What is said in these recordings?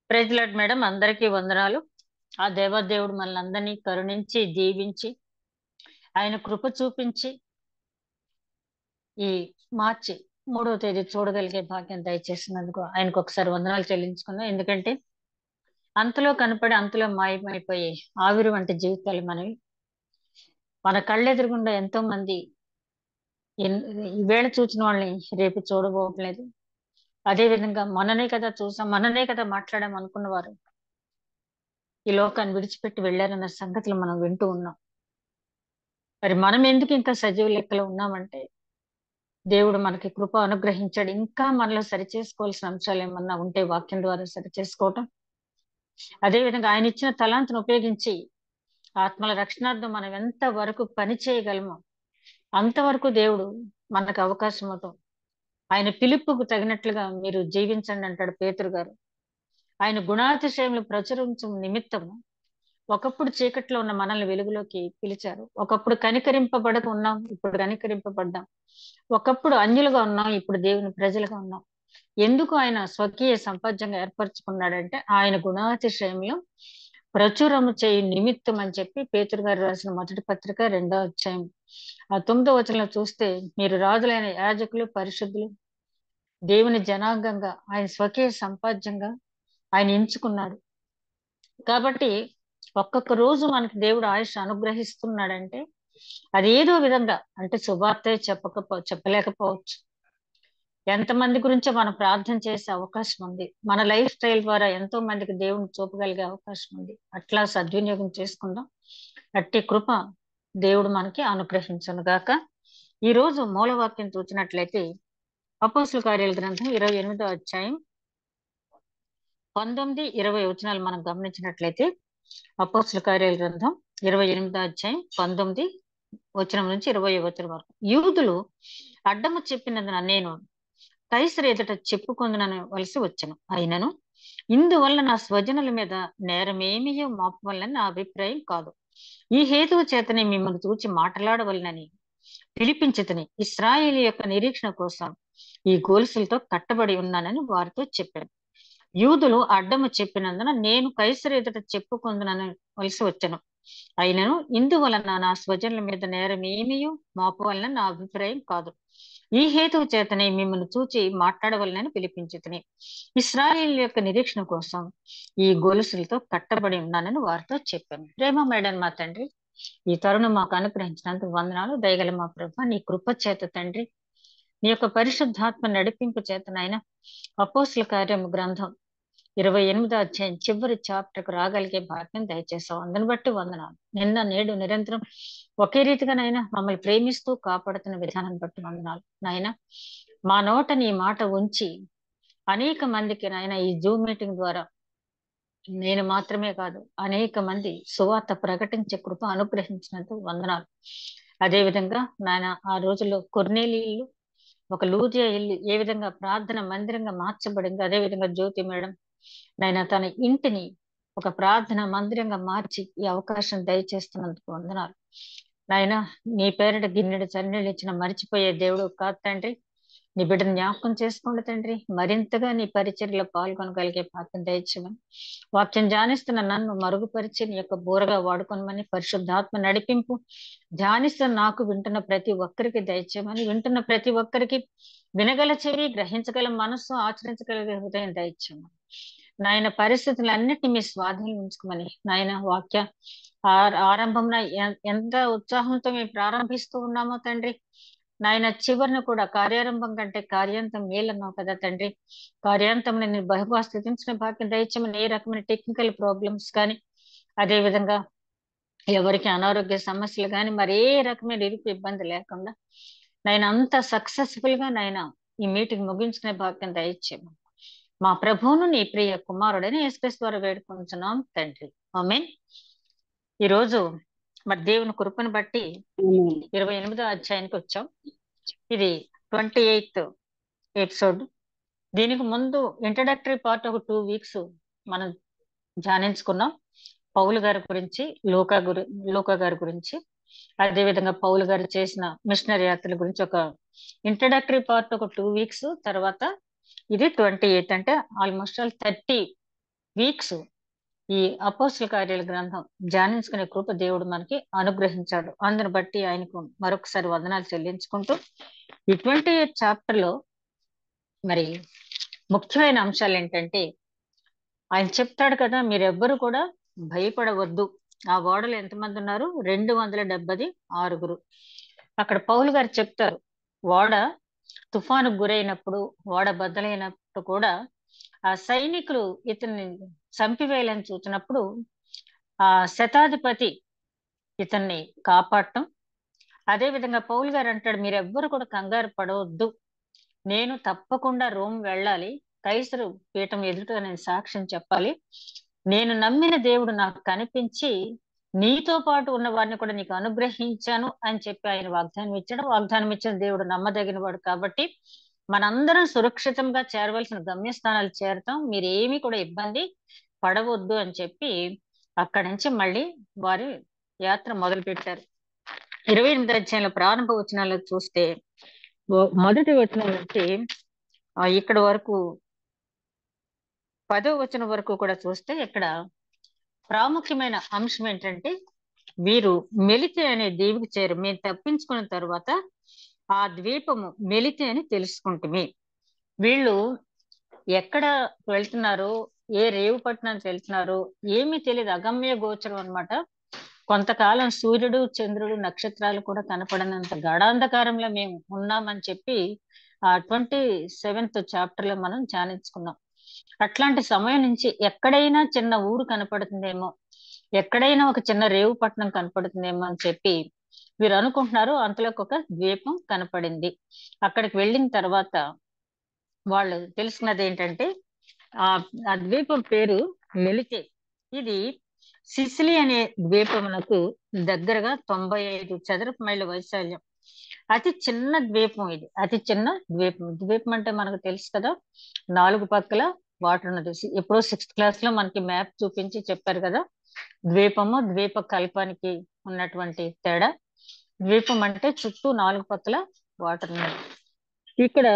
praise lord madam అందరికీ వందనాలు ఆ దేవదేవుడు మనల్ని అందరినీ కరుణించి దీవించి ఆయన కృప చూపించి ఈ మార్చి మూడవ తేదీ చూడగలిగే భాగ్యం దయచేసినందుకు ఆయనకు ఒకసారి వందనాలు చెల్లించుకున్నాం ఎందుకంటే అంతలో కనపడి అంతలో మాయమైపోయే ఆవిరి వంటి జీవితాలు మనవి మన కళ్ళెదురుగుండా ఎంతో మంది ఎన్- ఈవేళ చూసిన వాళ్ళని రేపు చూడబోవట్లేదు అదే విధంగా మననే కదా చూసాం మననే కదా మాట్లాడాం అనుకున్నవారు ఈ లోకాన్ని విడిచిపెట్టి వెళ్ళారన్న సంగతులు మనం వింటూ ఉన్నాం మరి మనం ఎందుకు ఇంకా సజీవ లెక్కలో ఉన్నామంటే దేవుడు మనకి కృప అనుగ్రహించాడు ఇంకా మనలో సరిచేసుకోవాల్సిన అంశాలు ఏమన్నా ఉంటే వాక్యం ద్వారా సరిచేసుకోవటం అదే విధంగా ఆయన ఇచ్చిన తలాంతును ఉపయోగించి ఆత్మల రక్షణార్థం మనం ఎంత వరకు పని చేయగలమో అంతవరకు దేవుడు మనకు అవకాశం ఇవ్వటం ఆయన పిలుపుకు తగినట్లుగా మీరు జీవించండి అంటాడు పేతురు గారు ఆయన గుణాతిశయములు ప్రచురించు నిమిత్తము ఒకప్పుడు చీకట్లో ఉన్న మనల్ని వెలుగులోకి పిలిచారు ఒకప్పుడు కనికరింపబడక ఉన్నాం ఇప్పుడు కనికరింపబడ్డాం ఒకప్పుడు అన్యులుగా ఉన్నాం ఇప్పుడు దేవుని ప్రజలుగా ఉన్నాం ఎందుకు ఆయన స్వకీయ సంపద్యంగా ఏర్పరచుకున్నాడంటే ఆయన గుణాతిశయంలో ప్రచురము చేయి నిమిత్తం అని చెప్పి పేతురు గారు రాసిన మొదటి పత్రిక రెండో అధ్యాయం ఆ తొమ్మిదో వచనంలో చూస్తే మీరు రాజులైన యాజకులు పరిశుద్ధులు దేవుని జనాంగంగా ఆయన స్వకీయ సంపాద్యంగా ఆయన ఎంచుకున్నాడు కాబట్టి ఒక్కొక్క రోజు మనకి దేవుడు ఆయుష్ అనుగ్రహిస్తున్నాడంటే అది ఏదో విధంగా అంటే శుభార్తే చెప్పకపో చెప్పలేకపోవచ్చు ఎంతమంది గురించో మనం ప్రార్థన చేసే అవకాశం ఉంది మన లైఫ్ స్టైల్ ద్వారా ఎంతో మందికి దేవుని చూపగలిగే అవకాశం ఉంది అట్లా సద్వినియోగం చేసుకుందాం అట్టి కృప దేవుడు మనకి అనుగ్రహించను గాక ఈ రోజు మూలవాక్యం చూసినట్లయితే అపోస్తుల కార్యాల గ్రంథం ఇరవై ఎనిమిదో అధ్యాయం పంతొమ్మిది ఇరవై వచనాలు మనం గమనించినట్లయితే అపోస్తుల కార్యాల గ్రంథం ఇరవై ఎనిమిదో అధ్యాయం పంతొమ్మిది వచనం నుంచి ఇరవై వచనం వరకు యూదులు అడ్డము చెప్పినందున నేను కైసరు ఎదుట చెప్పుకొందునని వలసి వచ్చను అయినను ఇందువల్ల నా స్వజనుల మీద నేరమేమియో మోపవలన నా అభిప్రాయం కాదు ఈ హేతువు చేతనే మిమ్మల్ని చూచి మాట్లాడవలనని పిలిపించుతని ఇస్రాయేల్ యొక్క నిరీక్షణ కోసం ఈ గోలుసులతో కట్టబడి ఉన్నానని వారితో చెప్పాను యూదులు అడ్డము చెప్పినందున నేను కైసరు ఎదుట చెప్పుకొందునని వలసి వచ్చను అయినను ఇందువలన నా స్వజనుల మీద నేరం ఏమీయో మోపవలన నా అభిప్రాయం కాదు ఈ హేతువు చేతనే మిమ్మల్ని చూచి మాట్లాడవలనని పిలిపించుతని ఇస్రాయేల్ యొక్క నిరీక్షణ కోసం ఈ గొలుసులతో కట్టబడి ఉన్నానని వారితో చెప్పాను ప్రేమ మేడం మా తండ్రి ఈ తరుణం మాకు అనుగ్రహించినందుకు వందనాలు దయగల మా ప్రభ నీ కృప చేత తండ్రి నీ యొక్క పరిశుద్ధాత్మ నడిపింపు చేతనైనా అపోసుల కార్యం గ్రంథం ఇరవై ఎనిమిదో అధ్యాయం చివరి చాప్టర్కు రాగలిగే భాగ్యం దయచేసావు అందుని బట్టి వందనాలు నిన్న నేడు నిరంతరం ఒకే రీతిగా నాయన మమ్మల్ని ప్రేమిస్తూ కాపాడుతున్న విధానం బట్టి వందనాలు నాయన మా నోట నీ మాట ఉంచి అనేక మందికి నాయన ఈ జూమ్ మీటింగ్ ద్వారా నేను మాత్రమే కాదు అనేక మంది సువార్త ప్రకటించే కృప అనుగ్రహించినందుకు వందనాలు అదే విధంగా నాయన ఆ రోజుల్లో కొర్నేలి ఇల్లు ఒక లూజియా ఇల్లు ఏ విధంగా ప్రార్థన మందిరంగా మార్చబడింది అదే విధంగా జ్యోతి మేడం నాయన తన ఇంటిని ఒక ప్రార్థన మందిరంగా మార్చి ఈ అవకాశం దయచేస్తున్నందుకు వందనాలు నాయన నీ పేరిట గిన్నెడు చన్నీళ్ళు ఇచ్చిన మరిచిపోయే దేవుడు కాదు తండ్రి నీ బిడ్డను జ్ఞాపకం చేసుకోండి తండ్రి మరింతగా నీ పరిచర్యలో పాల్గొనగలిగే పాత్ర దయచేయమని వాక్యం ధ్యానిస్తున్న నన్ను మరుగుపరిచి నీ యొక్క బోరగా వాడుకోనమని పరిశుద్ధాత్మ నడిపింపు ధ్యానిస్తున్న నాకు వింటున్న ప్రతి ఒక్కరికి దయచేయమని వింటున్న ప్రతి ఒక్కరికి వినగల చెవి గ్రహించగల మనస్సు ఆచరించగలిగే హృదయం దయచేయమని నాయన పరిస్థితులన్నిటిని మీ స్వాధీనం ఉంచుకోమని నాయన వాక్య ఆరంభం ఎంత ఉత్సాహంతో మేము ప్రారంభిస్తూ ఉన్నామో తండ్రి నాయన చివరిని కూడా కార్యారంభం కంటే కార్యాంతం మేలన్నావు కదా తండ్రి కార్యాంతం నేను బహుగా స్థితించిన భాగ్యం దయచేమని ఏ రకమైన టెక్నికల్ ప్రాబ్లమ్స్ కానీ అదే విధంగా ఎవరికి అనారోగ్య సమస్యలు కానీ మరి ఏ రకమైన ఇరుకు ఇబ్బంది లేకుండా నాయన అంత సక్సెస్ఫుల్ గా నాయన ఈ మీటింగ్ ముగించుకునే భాగ్యం దయచేయమని మా ప్రభువును నీ ప్రియ కుమారుడని ఎస్పెస్ ద్వారా వేడుకుంటున్నాం తండ్రి ఆమెన్ ఈరోజు మరి దేవుని కృపను బట్టి ఇరవై ఎనిమిదో అధ్యాయానికి వచ్చాం ఇది ట్వంటీ ఎయిత్ ఎపిసోడ్ దీనికి ముందు ఇంట్రడక్టరీ పార్ట్ ఒక టూ వీక్స్ మనం ధ్యానించుకున్నాం పౌలు గారి గురించి లోకా గురి లోకా గారి గురించి అదే విధంగా పౌలు గారు చేసిన మిషనరీ యాత్రల గురించి ఒక ఇంట్రడక్టరీ పార్ట్ ఒక టూ వీక్స్ తర్వాత ఇది ట్వంటీ ఎయిత్ అంటే ఆల్మోస్ట్ ఆల్ థర్టీ వీక్స్ ఈ అపోస్తుల కార్యాల గ్రంథం ధ్యానించుకునే కృప దేవుడు మనకి అనుగ్రహించాడు అందుని బట్టి ఆయనకు మరొకసారి వందనాలు చెల్లించుకుంటూ ఈ ట్వంటీ ఎయిత్ చాప్టర్ లో మరి ముఖ్యమైన అంశాలు ఏంటంటే ఆయన చెప్తాడు కదా మీరెవ్వరు కూడా భయపడవద్దు ఆ ఓడలో ఎంతమంది ఉన్నారు రెండు వందల డెబ్బది ఆరుగురు అక్కడ పౌలు గారు చెప్తారు ఓడ తుఫాను గురైనప్పుడు ఓడ బద్దలైనప్పుడు కూడా ఆ సైనికులు ఇతన్ని చంపివేయాలని చూసినప్పుడు ఆ శతాధిపతి ఇతన్ని కాపాడటం అదే విధంగా పౌల్ గారు అంటాడు మీరెవ్వరు కూడా కంగారు పడవద్దు నేను తప్పకుండా రోమ్ వెళ్ళాలి కైసరు పీఠం ఎదుట నేను సాక్ష్యం చెప్పాలి నేను నమ్మిన దేవుడు నాకు కనిపించి నీతో పాటు ఉన్న వారిని కూడా నీకు అనుగ్రహించాను అని చెప్పి ఆయన వాగ్దానం ఇచ్చాడు వాగ్దానం ఇచ్చిన దేవుడు నమ్మదగిన వాడు కాబట్టి మనందరం సురక్షితంగా చేరవలసిన గమ్యస్థానాలు చేరతాం మీరు ఏమీ కూడా ఇబ్బంది పడవద్దు అని చెప్పి అక్కడి నుంచి మళ్ళీ వారి యాత్ర మొదలు పెట్టారు ఇరవై ఎనిమిది అధ్యాయంలో ప్రారంభ వచనాలు చూస్తే మొదటి వచనం నుంచి ఇక్కడ వరకు పదో వచనం వరకు కూడా చూస్తే ఇక్కడ ప్రాముఖ్యమైన అంశం ఏంటంటే వీరు మెలితే అనే దీవికి చేరు మేము తప్పించుకున్న తర్వాత ఆ ద్వీపము మెలితే అని తెలుసుకుంటుమి వీళ్ళు ఎక్కడ వెళ్తున్నారో ఏ రేవు పట్టణానికి వెళ్తున్నారో ఏమీ తెలియదు అగమ్య గోచరం అనమాట కొంతకాలం సూర్యుడు చంద్రుడు నక్షత్రాలు కూడా కనపడనంత గాఢాంధకారంలో మేము ఉన్నామని చెప్పి ఆ ట్వంటీ సెవెంత్ చాప్టర్ లో మనం ధ్యానించుకున్నాం అట్లాంటి సమయం నుంచి ఎక్కడైనా చిన్న ఊరు కనపడుతుందేమో ఎక్కడైనా ఒక చిన్న రేవు పట్టణం కనపడుతుందేమో అని చెప్పి వీరు అనుకుంటున్నారు అంతలోకి ఒక ద్వీపం కనపడింది అక్కడికి వెళ్ళిన తర్వాత వాళ్ళు తెలుసుకున్నది ఏంటంటే ఆ ఆ ద్వీపం పేరు మెలితే ఇది సిసిలి అనే ద్వీపమునకు దగ్గరగా తొంభై ఐదు చదరపు మైళ్ళ వైశాల్యం అతి చిన్న ద్వీపం ఇది అతి చిన్న ద్వీపం ద్వీపం అంటే మనకు తెలుసు కదా నాలుగు పక్కల వాటర్ ఉన్నది ఎప్పుడో సిక్స్త్ క్లాస్ లో మనకి మ్యాప్ చూపించి చెప్పారు కదా ద్వీపము ద్వీప కల్పానికి ఉన్నటువంటి తేడా ద్వీపం అంటే చుట్టూ నాలుగు పక్కల వాటర్ ఉన్నది ఇక్కడ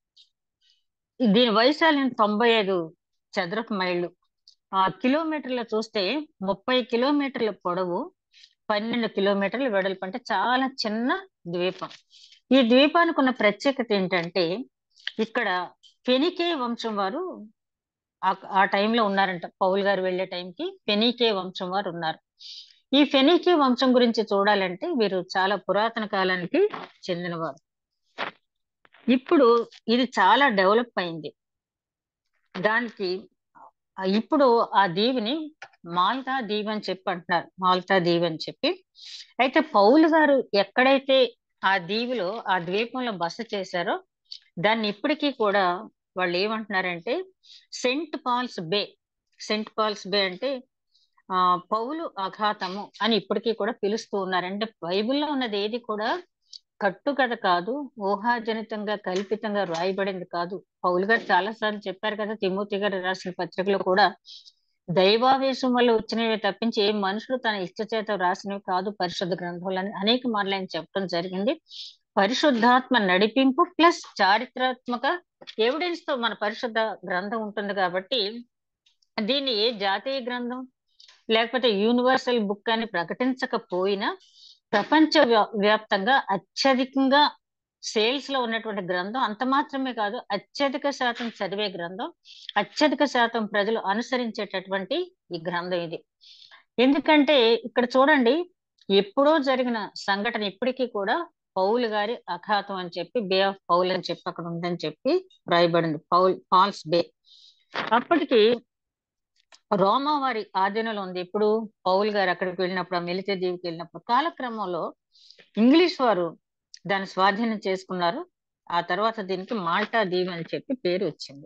దీని వైశాల్యం తొంభై ఐదు చదరపు మైళ్ళు ఆ కిలోమీటర్లు చూస్తే ముప్పై కిలోమీటర్ల పొడవు పన్నెండు కిలోమీటర్ల వెడల్పు అంటే చాలా చిన్న ద్వీపం ఈ ద్వీపానికి ఉన్న ప్రత్యేకత ఏంటంటే ఇక్కడ ఫెనికే వంశం వారు ఆ టైంలో ఉన్నారంట పౌల్ గారు వెళ్లే టైంకి ఫెనికే వంశం వారు ఉన్నారు ఈ ఫెనికే వంశం గురించి చూడాలంటే వీరు చాలా పురాతన కాలానికి చెందినవారు ఇప్పుడు ఇది చాలా డెవలప్ అయింది దానికి ఇప్పుడు ఆ దీవిని మాల్టా దీవ్ అని చెప్పి అంటున్నారు మాల్టా దీవ్ అని చెప్పి అయితే పౌలు గారు ఎక్కడైతే ఆ దీవిలో ఆ ద్వీపంలో బస చేశారో దాన్ని ఇప్పటికీ కూడా వాళ్ళు ఏమంటున్నారంటే saint Paul's bay saint Paul's bay అంటే ఆ పౌలు అఘాతము అని ఇప్పటికీ కూడా పిలుస్తూ ఉన్నారు అంటే బైబిల్లో ఉన్నది ఏది కూడా కట్టుకథ కాదు ఊహాజనితంగా కల్పితంగా రాయబడింది కాదు పౌలు గారు చాలా సార్లు చెప్పారు కదా తిమోతి గారు రాసిన పత్రికలో కూడా దైవావేశం వల్ల వచ్చినవి తప్పించి ఏ మనుషుడు తన ఇష్ట చేత రాసినవి కాదు పరిశుద్ధ గ్రంథాలని అనేక మార్లు ఆయన చెప్పడం జరిగింది పరిశుద్ధాత్మ నడిపింపు ప్లస్ చారిత్రాత్మక ఎవిడెన్స్ తో మన పరిశుద్ధ గ్రంథం ఉంటుంది కాబట్టి దీన్ని ఏ జాతీయ గ్రంథం లేకపోతే యూనివర్సల్ బుక్ అని ప్రకటించకపోయినా ప్రపంచ వ్యాప్తంగా అత్యధికంగా సేల్స్ లో ఉన్నటువంటి గ్రంథం అంత మాత్రమే కాదు అత్యధిక శాతం చదివే గ్రంథం అత్యధిక శాతం ప్రజలు అనుసరించేటటువంటి ఈ గ్రంథం ఇది ఎందుకంటే ఇక్కడ చూడండి ఎప్పుడో జరిగిన సంఘటన ఇప్పటికీ కూడా పౌల్ గారి అఘాతం అని చెప్పి బే ఆఫ్ పౌల్ అని చెప్పి అక్కడ ఉందని చెప్పి రాయబడింది పౌల్ పాల్స్ బే అప్పటికి రోమా వారి ఆధీనంలో ఉంది ఇప్పుడు పౌల్ గారు అక్కడికి వెళ్ళినప్పుడు ఆ మిలితే దీవికి వెళ్ళినప్పుడు కాలక్రమంలో ఇంగ్లీష్ వారు దాన్ని స్వాధీనం చేసుకున్నారు ఆ తర్వాత దీనికి మాల్టా దీవి అని చెప్పి పేరు వచ్చింది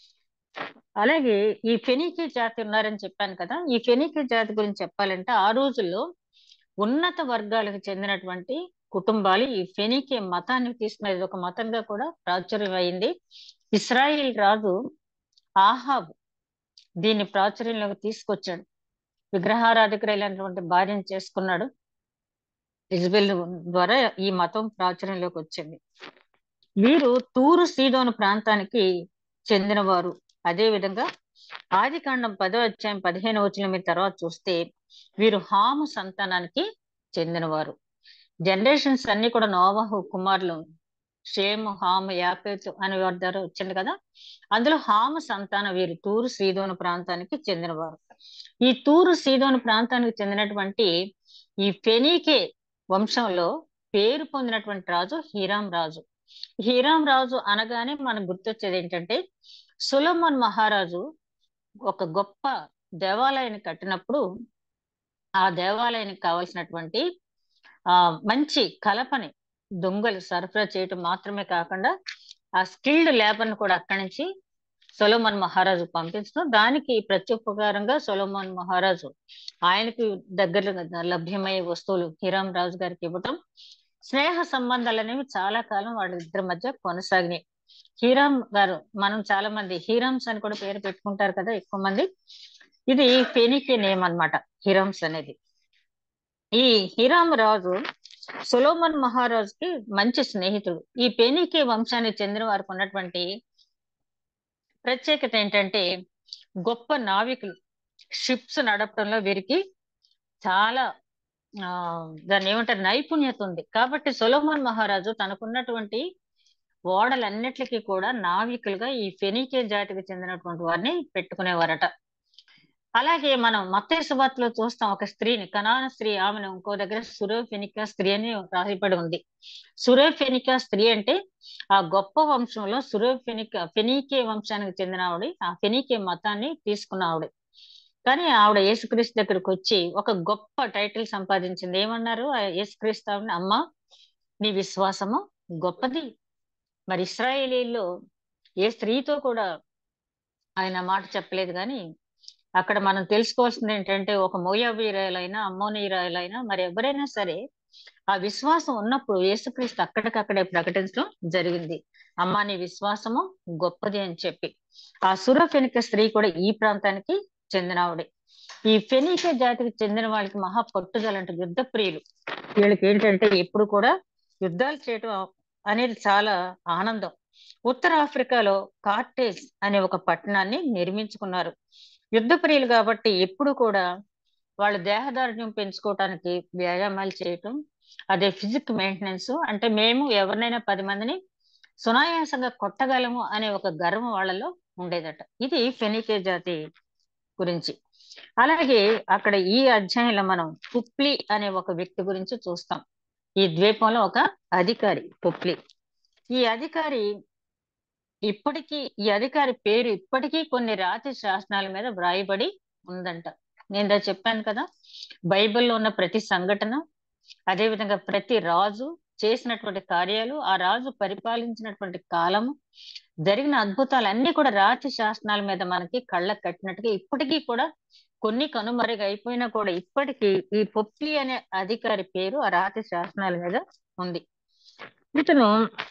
అలాగే ఈ ఫెనీకి జాతి ఉన్నారని చెప్పాను కదా ఈ ఫెనీకి జాతి గురించి చెప్పాలంటే ఆ రోజుల్లో ఉన్నత వర్గాలకు చెందినటువంటి కుటుంబాలు ఈ ఫెనీకే మతాన్ని తీసుకునేది ఒక మతంగా కూడా ప్రాచుర్యం అయింది ఇస్రాయిల్ రాజు ఆహాబ్ దీన్ని ప్రాచుర్యంలోకి తీసుకొచ్చాడు విగ్రహారాధికురైనటువంటి భార్యను చేసుకున్నాడు ఇజ్బెల్ ద్వారా ఈ మతం ప్రాచుర్యంలోకి వచ్చింది వీరు తూరు సీదోను ప్రాంతానికి చెందినవారు అదే విధంగా ఆది కాండం పదో అధ్యాయం పదిహేను వచ్చిన మీరు తర్వాత చూస్తే వీరు హాము సంతానానికి చెందినవారు జనరేషన్స్ అన్ని కూడా నోవహు కుమారులు షేము హాము యాపేతు అనే వారి ద్వారా వచ్చింది కదా అందులో హాము సంతానం వీరు తూరు సీదోను ప్రాంతానికి చెందినవారు ఈ తూరు సీదోను ప్రాంతానికి చెందినటువంటి ఈ ఫెనీకే వంశంలో పేరు పొందినటువంటి రాజు హీరాం రాజు హీరాం రాజు అనగానే మనకు గుర్తొచ్చేది ఏంటంటే సులమన్ మహారాజు ఒక గొప్ప దేవాలయాన్ని కట్టినప్పుడు ఆ దేవాలయానికి కావలసినటువంటి ఆ మంచి కలపని దొంగలు సరఫరా చేయటం మాత్రమే కాకుండా ఆ స్కిల్డ్ లేబర్ ను కూడా అక్కడి నుంచి సొలోమన్ మహారాజు పంపించడం దానికి ప్రత్యుపకారంగా సొలోమన్ మహారాజు ఆయనకి దగ్గర లభ్యమయ్యే వస్తువులు హీరాం రాజు గారికి ఇవ్వటం స్నేహ సంబంధాలు అనేవి చాలా కాలం వాళ్ళ ఇద్దరి మధ్య కొనసాగినాయి హీరాం గారు మనం చాలా మంది హీరామ్స్ అని కూడా పేరు పెట్టుకుంటారు కదా ఎక్కువ మంది ఇది ఫెనికే నేమ్ అన్నమాట హీరామ్స్ అనేది ఈ హీరామ్ రాజు సొలోమన్ మహారాజుకి మంచి స్నేహితుడు ఈ పెనీకే వంశానికి చెందిన వారికి ఉన్నటువంటి ప్రత్యేకత ఏంటంటే గొప్ప నావికులు షిప్స్ నడపడంలో వీరికి చాలా ఆ దాన్ని ఏమంటారు నైపుణ్యత ఉంది కాబట్టి సొలోమన్ మహారాజు తనకున్నటువంటి ఓడలన్నిటికీ కూడా నావికులుగా ఈ ఫెనీకే జాతికి చెందినటువంటి వారిని పెట్టుకునేవారట అలాగే మనం మత్తేసుబాత్లో చూస్తాం ఒక స్త్రీని కనాన స్త్రీ ఆమెను ఇంకో దగ్గర సురోఫెనికా స్త్రీ అని రాసిపడి ఉంది సురోఫెనికా స్త్రీ అంటే ఆ గొప్ప వంశంలో సురోఫెనికా ఫెనీకే వంశానికి చెందిన ఆవిడ ఆ ఫెనీకే మతాన్ని తీసుకున్న ఆవిడ కానీ ఆవిడ యేసుక్రీస్తు దగ్గరకు వచ్చి ఒక గొప్ప టైటిల్ సంపాదించింది ఏమన్నారు ఆ యేసుక్రీస్తు ఆవిడని అమ్మ నీ విశ్వాసము గొప్పది మరి ఇస్రాయేలీల్లో ఏ స్త్రీతో కూడా ఆయన మాట చెప్పలేదు కానీ అక్కడ మనం తెలుసుకోవాల్సింది ఏంటంటే ఒక మోయాబీరాయలైనా అమ్మోనీరాయలైనా మరి ఎవరైనా సరే ఆ విశ్వాసం ఉన్నప్పుడు యేసుక్రీస్తు అక్కడికక్కడే ప్రకటించడం జరిగింది అమ్మా నీ విశ్వాసము గొప్పది అని చెప్పి ఆ సురఫెనిక స్త్రీ కూడా ఈ ప్రాంతానికి చెందినవాడే ఈ ఫెనీకే జాతికి చెందిన వాళ్ళకి మహా పట్టుదల అంటే యుద్ధ ప్రియులు వీళ్ళకి ఏంటంటే ఎప్పుడు కూడా యుద్ధాలు చేయటం అనేది చాలా ఆనందం ఉత్తర ఆఫ్రికాలో కార్టేజ్ అనే ఒక పట్టణాన్ని నిర్మించుకున్నారు యుద్ధ ప్రియులు కాబట్టి ఎప్పుడు కూడా వాళ్ళ దేహదార్ఢ్యం పెంచుకోవటానికి వ్యాయామాలు చేయటం అదే ఫిజిక్ మెయింటెనెన్స్ అంటే మేము ఎవరినైనా పది మందిని సునాయాసంగా కొట్టగలము అనే ఒక గర్వం వాళ్ళలో ఉండేదట ఇది ఫెనికే జాతి గురించి అలాగే అక్కడ ఈ అధ్యాయంలో మనం పుప్లి అనే ఒక వ్యక్తి గురించి చూస్తాం ఈ ద్వీపంలో ఒక అధికారి పుప్లి ఈ అధికారి ఇప్పటికీ ఈ అధికారి పేరు ఇప్పటికీ కొన్ని రాతి శాసనాల మీద వ్రాయబడి ఉందంట నేను దా చెప్పాను కదా బైబిల్లో ఉన్న ప్రతి సంఘటన అదే విధంగా ప్రతి రాజు చేసినటువంటి కార్యాలు ఆ రాజు పరిపాలించినటువంటి కాలము జరిగిన అద్భుతాలు అన్ని కూడా రాతి శాసనాల మీద మనకి కళ్ళకు కట్టినట్టుగా ఇప్పటికీ కూడా కొన్ని కనుమరుగు అయిపోయినా కూడా ఇప్పటికీ ఈ పొప్లి అనే అధికారి పేరు ఆ రాతి శాసనాల మీద ఉంది ఇతను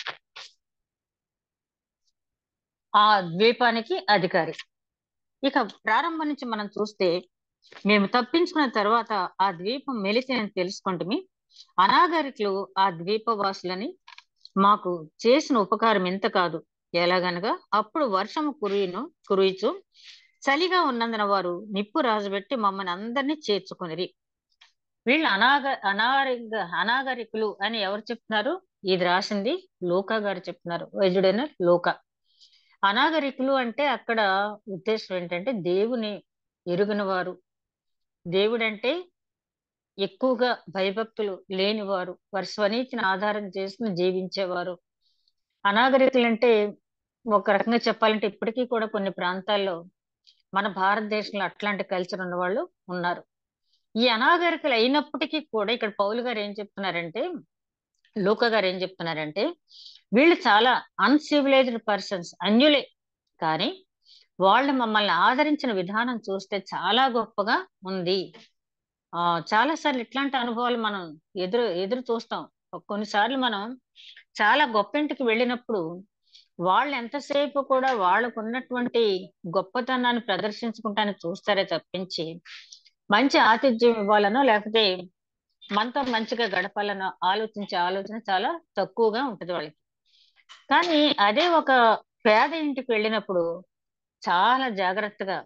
ఆ ద్వీపానికి అధికారి ఇక ప్రారంభం నుంచి మనం చూస్తే మేము తప్పించుకున్న తర్వాత ఆ ద్వీపం మెలిసి అని తెలుసుకుంటే అనాగరికులు ఆ ద్వీపవాసులని మాకు చేసిన ఉపకారం ఎంత కాదు ఎలాగనగా అప్పుడు వర్షము కురియును కురియుచు చలిగా ఉన్నందున వారు నిప్పు రాజబెట్టి మమ్మల్ని అందరినీ చేర్చుకునిరి వీళ్ళు అనాగ అనాగరిక అనాగరికులు అని ఎవరు చెప్తున్నారు ఇది రాసింది లోకా గారు చెప్తున్నారు వైద్యుడైన లోక అనాగరికులు అంటే అక్కడ ఉద్దేశం ఏంటంటే దేవుని ఎరుగిన వారు దేవుడంటే ఎక్కువగా భయభక్తులు లేనివారు వారి స్వనీతిని ఆధారం చేసుకుని జీవించేవారు అనాగరికులు అంటే ఒక రకంగా చెప్పాలంటే ఇప్పటికీ కూడా కొన్ని ప్రాంతాల్లో మన భారతదేశంలో అట్లాంటి కల్చర్ ఉన్న వాళ్ళు ఉన్నారు ఈ అనాగరికులు అయినప్పటికీ కూడా ఇక్కడ పౌలు గారు ఏం చెప్తున్నారంటే లోక గారు ఏం చెప్తున్నారంటే వీళ్ళు చాలా అన్సివిలైజ్డ్ పర్సన్స్ అన్యులే కానీ వాళ్ళు మమ్మల్ని ఆదరించిన విధానం చూస్తే చాలా గొప్పగా ఉంది ఆ చాలా సార్లు ఇట్లాంటి అనుభవాలు మనం ఎదురు ఎదురు చూస్తాం కొన్నిసార్లు మనం చాలా గొప్ప ఇంటికి వెళ్ళినప్పుడు వాళ్ళు ఎంతసేపు కూడా వాళ్ళకు ఉన్నటువంటి గొప్పతనాన్ని ప్రదర్శించుకుంటానికి చూస్తారే తప్పించి మంచి ఆతిథ్యం ఇవ్వాలనో లేకపోతే మనతో మంచిగా గడపాలనో ఆలోచించే ఆలోచన చాలా తక్కువగా ఉంటుంది వాళ్ళకి కానీ అదే ఒక పేద ఇంటికి వెళ్ళినప్పుడు చాలా జాగ్రత్తగా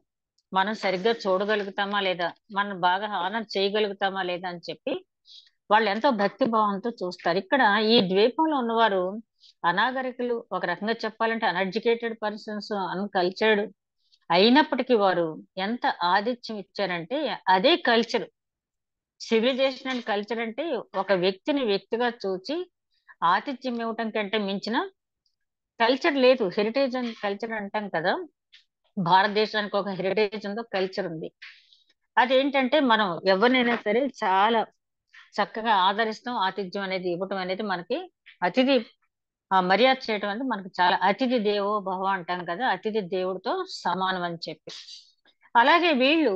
మనం సరిగ్గా చూడగలుగుతామా లేదా మనం బాగా హానర్ చేయగలుగుతామా లేదా అని చెప్పి వాళ్ళు ఎంతో భక్తి భావంతో చూస్తారు ఇక్కడ ఈ ద్వీపంలో ఉన్నవారు అనాగరికులు ఒక రకంగా చెప్పాలంటే అన్ఎడ్యుకేటెడ్ పర్సన్స్ అన్కల్చర్డ్ అయినప్పటికీ వారు ఎంత ఆతిథ్యం ఇచ్చారంటే అదే కల్చర్ సివిలైజేషన్ అండ్ కల్చర్ అంటే ఒక వ్యక్తిని వ్యక్తిగా చూచి ఆతిథ్యం ఇవ్వటం కంటే మించిన కల్చర్ లేదు హెరిటేజ్ అండ్ కల్చర్ అంటాం కదా భారతదేశానికి ఒక హెరిటేజ్ ఉందో కల్చర్ ఉంది అదేంటంటే మనం ఎవరినైనా సరే చాలా చక్కగా ఆదరిస్తాం ఆతిథ్యం అనేది ఇవ్వటం అనేది మనకి అతిథి ఆ మర్యాద చేయటం అనేది మనకి చాలా అతిథి దేవో భవ అంటాం కదా అతిథి దేవుడితో సమానం అని చెప్పి అలాగే వీళ్ళు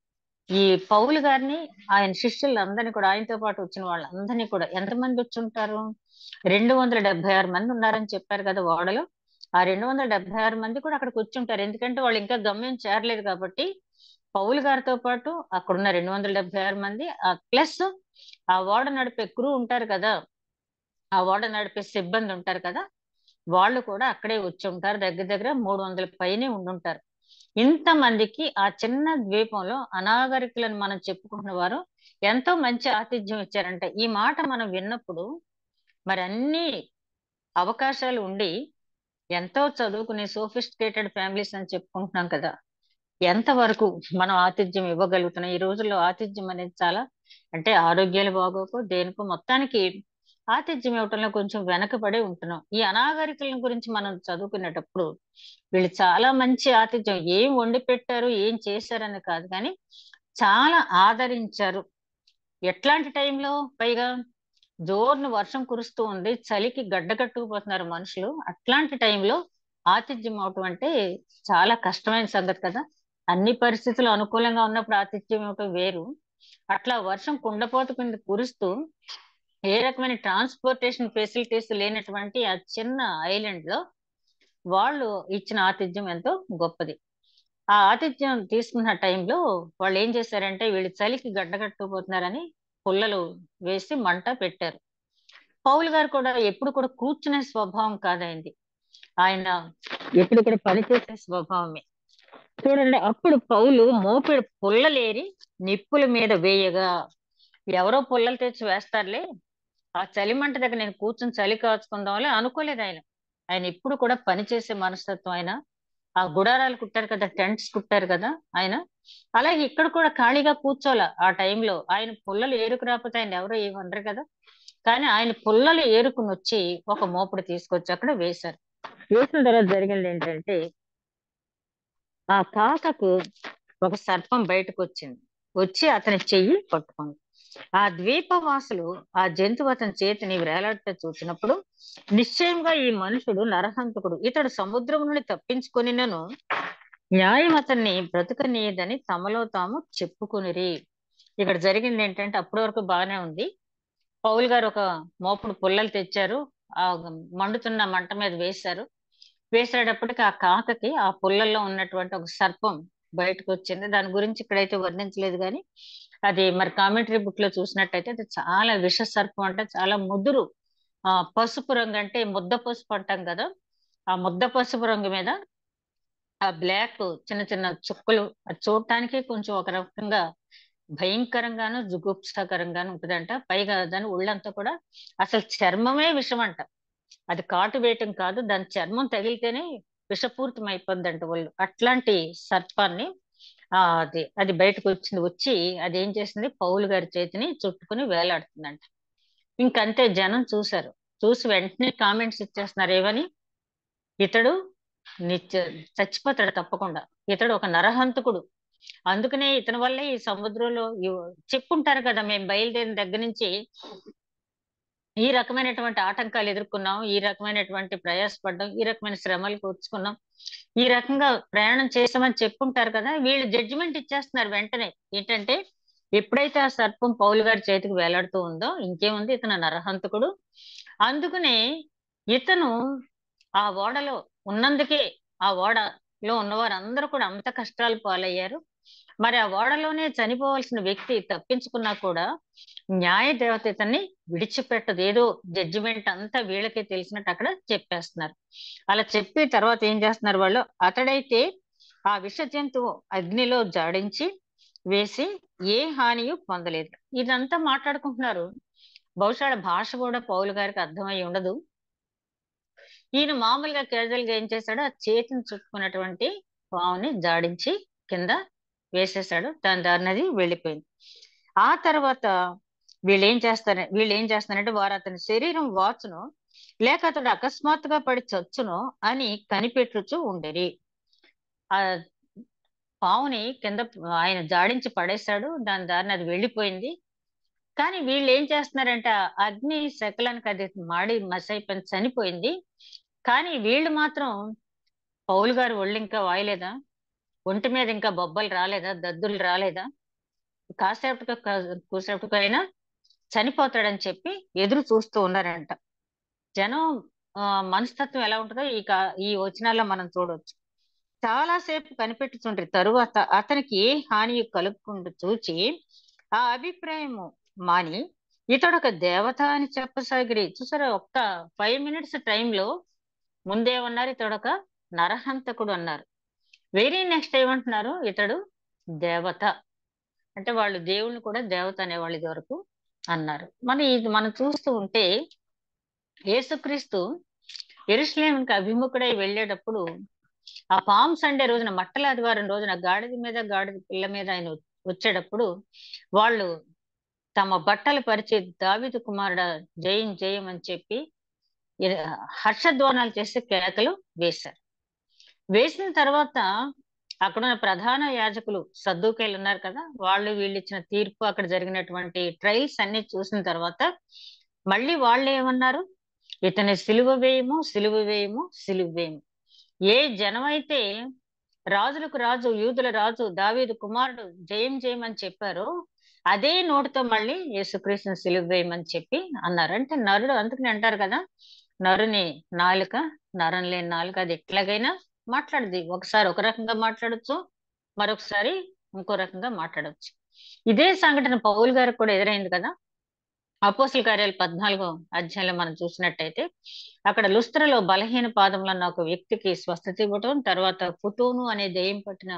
ఈ పౌలు గారిని ఆయన శిష్యులందరినీ కూడా ఆయనతో పాటు వచ్చిన వాళ్ళందరినీ కూడా ఎంతమంది వచ్చి ఉంటారు రెండు వందల డెబ్బై ఆరు మంది ఉన్నారని చెప్పారు కదా ఓడలో ఆ రెండు వందల డెబ్బై ఆరు మంది కూడా అక్కడికి వచ్చి ఉంటారు ఎందుకంటే వాళ్ళు ఇంకా గమ్యం చేరలేదు కాబట్టి పౌలు గారితో పాటు అక్కడున్న రెండు వందల డెబ్బై ఆరు మంది ప్లస్ ఆ ఓడ నడిపే క్రూ ఉంటారు కదా ఆ ఓడ నడిపే సిబ్బంది ఉంటారు కదా వాళ్ళు కూడా అక్కడే వచ్చి ఉంటారు దగ్గర దగ్గర మూడు వందల పైనే ఉండుంటారు ఇంతమందికి ఆ చిన్న ద్వీపంలో అనాగరికులను మనం చెప్పుకుంటున్న వారు ఎంతో మంచి ఆతిథ్యం ఇచ్చారంట ఈ మాట మనం విన్నప్పుడు మరి అన్ని అవకాశాలు ఉండి ఎంతో చదువుకునే సోఫిస్టికేటెడ్ ఫ్యామిలీస్ అని చెప్పుకుంటున్నాం కదా ఎంతవరకు మనం ఆతిథ్యం ఇవ్వగలుగుతున్నాం ఈ రోజుల్లో ఆతిథ్యం అనేది చాలా అంటే ఆరోగ్యాలు బాగోకు దేనికో మొత్తానికి ఆతిథ్యం ఇవ్వటంలో కొంచెం వెనకబడి ఉంటున్నాం ఈ అనాగరికుల గురించి మనం చదువుకునేటప్పుడు వీళ్ళు చాలా మంచి ఆతిథ్యం ఏం వండి పెట్టారు ఏం చేశారని కాదు కానీ చాలా ఆదరించారు ఎట్లాంటి టైంలో పైగా జోరును వర్షం కురుస్తూ ఉంది చలికి గడ్డ కట్టుకుపోతున్నారు మనుషులు అట్లాంటి టైంలో ఆతిథ్యం అవటం అంటే చాలా కష్టమైన సంగతి కదా అన్ని పరిస్థితులు అనుకూలంగా ఉన్నప్పుడు ఆతిథ్యం ఇవ్వటం వేరు అట్లా వర్షం కుండపోత కింద కురుస్తూ ఏ రకమైన ట్రాన్స్పోర్టేషన్ ఫెసిలిటీస్ లేనటువంటి ఆ చిన్న ఐలాండ్ లో వాళ్ళు ఇచ్చిన ఆతిథ్యం ఎంతో గొప్పది ఆ ఆతిథ్యం తీసుకున్న టైంలో వాళ్ళు ఏం చేశారంటే వీళ్ళు చలికి గడ్డగట్టుకుపోతున్నారని పుల్లలు వేసి మంట పెట్టారు పౌలు గారు కూడా ఎప్పుడు కూడా కూర్చునే స్వభావం కాదైంది ఆయన ఎప్పుడు కూడా పనిచేసే స్వభావమే చూడండి అప్పుడు పౌలు మోపిడి పుల్లలేరి నిప్పుల మీద వేయగా ఎవరో పుల్లలు తెచ్చి వేస్తారులే ఆ చలిమంట దగ్గర నేను కూర్చుని చలి కాచుకుందాంలే అనుకోలేదు ఆయన ఆయన ఎప్పుడు కూడా పనిచేసే మనస్తత్వం ఆయన ఆ గుడారాలు కుట్టారు కదా టెంట్స్ కుట్టారు కదా ఆయన అలాగే ఇక్కడ కూడా ఖాళీగా కూర్చోాల ఆ టైంలో ఆయన పుల్లలు ఏరుకు రాకపోతే ఆయన ఎవరో ఏమనరు కదా కానీ ఆయన పుల్లలు ఏరుకుని వచ్చి ఒక మోపుడు తీసుకొచ్చి అక్కడ వేశారు వేసిన తర్వాత జరిగింది ఏంటంటే ఆ కాకకు ఒక సర్పం బయటకు వచ్చింది వచ్చి అతని చెయ్యి పట్టుకుంది ఆ ద్వీపవాసులు ఆ జంతువు అతని చేతిని వేలాడట చూసినప్పుడు నిశ్చయంగా ఈ మనుషుడు నరహంతకుడు ఇతడు సముద్రం నుండి తప్పించుకొనినను న్యాయం అతన్ని బ్రతకనీయదని తమలో తాము చెప్పుకునిరి ఇక్కడ జరిగింది ఏంటంటే అప్పటి వరకు బాగానే ఉంది పౌల్ గారు ఒక మోపుడు పుల్లలు తెచ్చారు ఆ మండుతున్న మంట మీద వేశారు వేసేటప్పటికి ఆ కాకకి ఆ పుల్లల్లో ఉన్నటువంటి ఒక సర్పం బయటకు వచ్చింది దాని గురించి ఇక్కడైతే వర్ణించలేదు కానీ అది మరి కామెంటరీ బుక్ లో చూసినట్టయితే అది చాలా విష సర్పం అంటే చాలా ముదురు ఆ పసుపు రంగు అంటే ముద్ద పసుపు అంటాం కదా ఆ ముద్ద పసుపు రంగు మీద ఆ బ్లాక్ చిన్న చిన్న చుక్కలు అది చూడటానికి కొంచెం ఒక రకంగా భయంకరంగాను జుగుప్సకరంగాను ఉంటుందంట పైగా దాని ఒళ్ళంతా కూడా అసలు చర్మమే విషం అంట అది కాటు వేయటం కాదు దాని చర్మం తగిలితేనే విషపూరితం అయిపోద్దంట ఒళ్ళు అట్లాంటి సర్పాన్ని ఆ అది అది బయటకు వచ్చింది వచ్చి అది ఏం చేసింది పౌలు గారి చేతిని చుట్టుకుని వేలాడుతుందంట ఇంకంతే జనం చూశారు చూసి వెంటనే కామెంట్స్ ఇచ్చేస్తున్నారు ఏమని ఇతడు నిత్య చచ్చిపోతాడు తప్పకుండా ఇతడు ఒక నరహంతకుడు అందుకనే ఇతని వల్లే ఈ సముద్రంలో చెప్పుంటారు కదా మేము బయలుదేరిన దగ్గర నుంచి ఈ రకమైనటువంటి ఆటంకాలు ఎదుర్కొన్నాం ఈ రకమైనటువంటి ప్రయాసపడ్డాం ఈ రకమైన శ్రమలు కూర్చుకున్నాం ఈ రకంగా ప్రయాణం చేసామని చెప్పుంటారు కదా వీళ్ళు జడ్జిమెంట్ ఇచ్చేస్తున్నారు వెంటనే ఏంటంటే ఎప్పుడైతే ఆ సర్పం పౌలు గారి చేతికి వేలాడుతూ ఉందో ఇంకేముంది ఇతను నరహంతకుడు అందుకనే ఇతను ఆ ఓడలో ఉన్నందుకే ఆ ఓడలో ఉన్నవారు అందరూ కూడా అంత కష్టాలు పాలయ్యారు మరి ఆ ఓడలోనే చనిపోవాల్సిన వ్యక్తి తప్పించుకున్నా కూడా న్యాయ దేవత ఇతన్ని విడిచిపెట్టదు ఏదో జడ్జిమెంట్ అంతా వీళ్ళకే తెలిసినట్టు అక్కడ చెప్పేస్తున్నారు అలా చెప్పి తర్వాత ఏం చేస్తున్నారు వాళ్ళు అతడైతే ఆ విష జంతువు అగ్నిలో జాడించి వేసి ఏ హానియు పొందలేదు ఇదంతా మాట్లాడుకుంటున్నారు బహుశా ఆ భాష కూడా పౌలు గారికి అర్థమై ఉండదు ఈయన మామూలుగా క్యాజువల్ గా ఏం చేశాడు ఆ చేతిని చుట్టుకున్నటువంటి పావుని జాడించి కింద వేసేసాడు దాని దారినది వెళ్ళిపోయింది ఆ తర్వాత వీళ్ళు ఏం చేస్తారు వీళ్ళు ఏం చేస్తారంటే వారు అతని శరీరం వాచును లేక అతడు అకస్మాత్తుగా పడి చచ్చును అని కనిపెట్టుచు ఉండేది ఆ పావుని కింద ఆయన జాడించి పడేశాడు దాని దారిని అది వెళ్ళిపోయింది కానీ వీళ్ళు ఏం చేస్తున్నారంటే ఆ అగ్ని శకలానికి అది మాడి మసైపోయింది చనిపోయింది కానీ వీళ్ళు మాత్రం పౌలు గారు ఒళ్ళు ఇంకా వాయలేదా ఒంటి మీద ఇంకా బొబ్బలు రాలేదా దద్దులు రాలేదా కాసేపటికి కూసేపటికి అయినా చనిపోతాడని చెప్పి ఎదురు చూస్తూ ఉన్నారంట జనం ఆ, మనస్తత్వం ఎలా ఉంటుందో ఈ కా- ఈ వచనాల్లో మనం చూడవచ్చు చాలా సేపు కనిపెట్టుచుండ్రి తరువాత అతనికి ఏ హాని కలుపుకుంటూ చూచి ఆ అభిప్రాయము మాని ఇతడు ఒక దేవత అని చెప్పసాగిరి చూసారా ఒక్క ఫైవ్ మినిట్స్ టైంలో ముందేమన్నారు ఇతడు ఒక నరహంతకుడు అన్నారు వెరీ నెక్స్ట్ ఏమంటున్నారు ఇతడు దేవత అంటే వాళ్ళు దేవుణ్ణి కూడా దేవత అనేవాళ్ళు ఇది వరకు అన్నారు మన ఇది మనం చూస్తూ ఉంటే యేసుక్రీస్తు ఎరుసలేంకి అభిముఖుడై వెళ్ళేటప్పుడు ఆ పామ్ సండే రోజున మట్టల ఆదివారం రోజున గాడిద మీద గాడిద పిల్ల మీద ఆయన వచ్చేటప్పుడు వాళ్ళు తమ బట్టలు పరిచి దావిదు కుమారుడ జయం జయం అని చెప్పి ఇ- హర్షధ్వానాలు చేసి కేకలు వేశారు వేసిన తర్వాత అక్కడ ఉన్న ప్రధాన యాజకులు సద్దుకేలు ఉన్నారు కదా వాళ్ళు వీళ్ళు ఇచ్చిన తీర్పు అక్కడ జరిగినటువంటి ట్రయల్స్ అన్ని చూసిన తర్వాత మళ్ళీ వాళ్ళు ఏమన్నారు ఇతని సిలువ వేయము సిలువ వేయము సిలువ వేయము ఏ జనమైతే రాజులకు రాజు యూదుల రాజు దావీదు కుమారుడు జయం జయమని చెప్పారో అదే నోటితో మళ్ళీ యేసుక్రీస్తుని సిలువ వేయమని చెప్పి అన్నారు అంటే నరుడు అందుకని అంటారు కదా నరుని నాలుక నరం లేని నాలుక అది ఎట్లాగైనా మాట్లాడదు ఒకసారి ఒక రకంగా మాట్లాడొచ్చు మరొకసారి ఇంకో రకంగా మాట్లాడొచ్చు ఇదే సంఘటన పౌల్ గారికి కూడా ఎదురైంది కదా అపోసుల కార్యాలు పద్నాలుగో అధ్యాయంలో మనం చూసినట్టయితే అక్కడ లుస్త్రలో బలహీన పాదంలో ఉన్న ఒక వ్యక్తికి స్వస్థత ఇవ్వటం తర్వాత పుతూను అనే దెయ్యం పట్టిన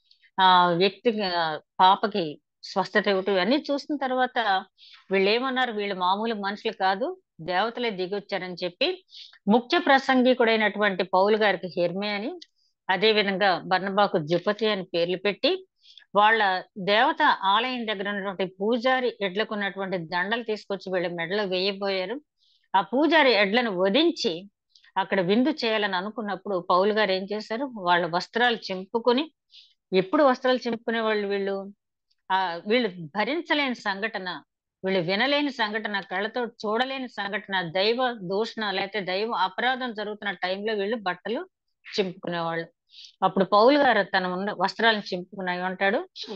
ఆ వ్యక్తికి ఆ, పాపకి స్వస్థత ఇవ్వటం ఇవన్నీ చూసిన తర్వాత వీళ్ళు ఏమన్నారు వీళ్ళు మామూలు మనుషులు కాదు దేవతలే దిగి వచ్చారని చెప్పి ముఖ్య ప్రసంగికుడైనటువంటి పౌలు గారికి హెర్మే అని అదే విధంగా బర్నబాకు జుపతి అని పేర్లు పెట్టి వాళ్ళ దేవత ఆలయం దగ్గర ఉన్నటువంటి పూజారి ఎడ్లకు ఉన్నటువంటి దండలు తీసుకొచ్చి వీళ్ళ మెడలో వేయబోయారు ఆ పూజారి ఎడ్లను వధించి అక్కడ విందు చేయాలని అనుకున్నప్పుడు పౌలు గారు ఏం చేశారు వాళ్ళ వస్త్రాలు చింపుకొని ఎప్పుడు వస్త్రాలు చింపుకునే వాళ్ళు వీళ్ళు ఆ వీళ్ళు భరించలేని సంఘటన వీళ్ళు వినలేని సంఘటన కళ్ళతో చూడలేని సంఘటన దైవ దూషణ లేకపోతే దైవ అపరాధం జరుగుతున్న టైంలో వీళ్ళు బట్టలు చింపుకునేవాళ్ళు అప్పుడు పౌలు గారు తన ఉన్న వస్త్రాలను చింపుకున్న ఏమంటాడు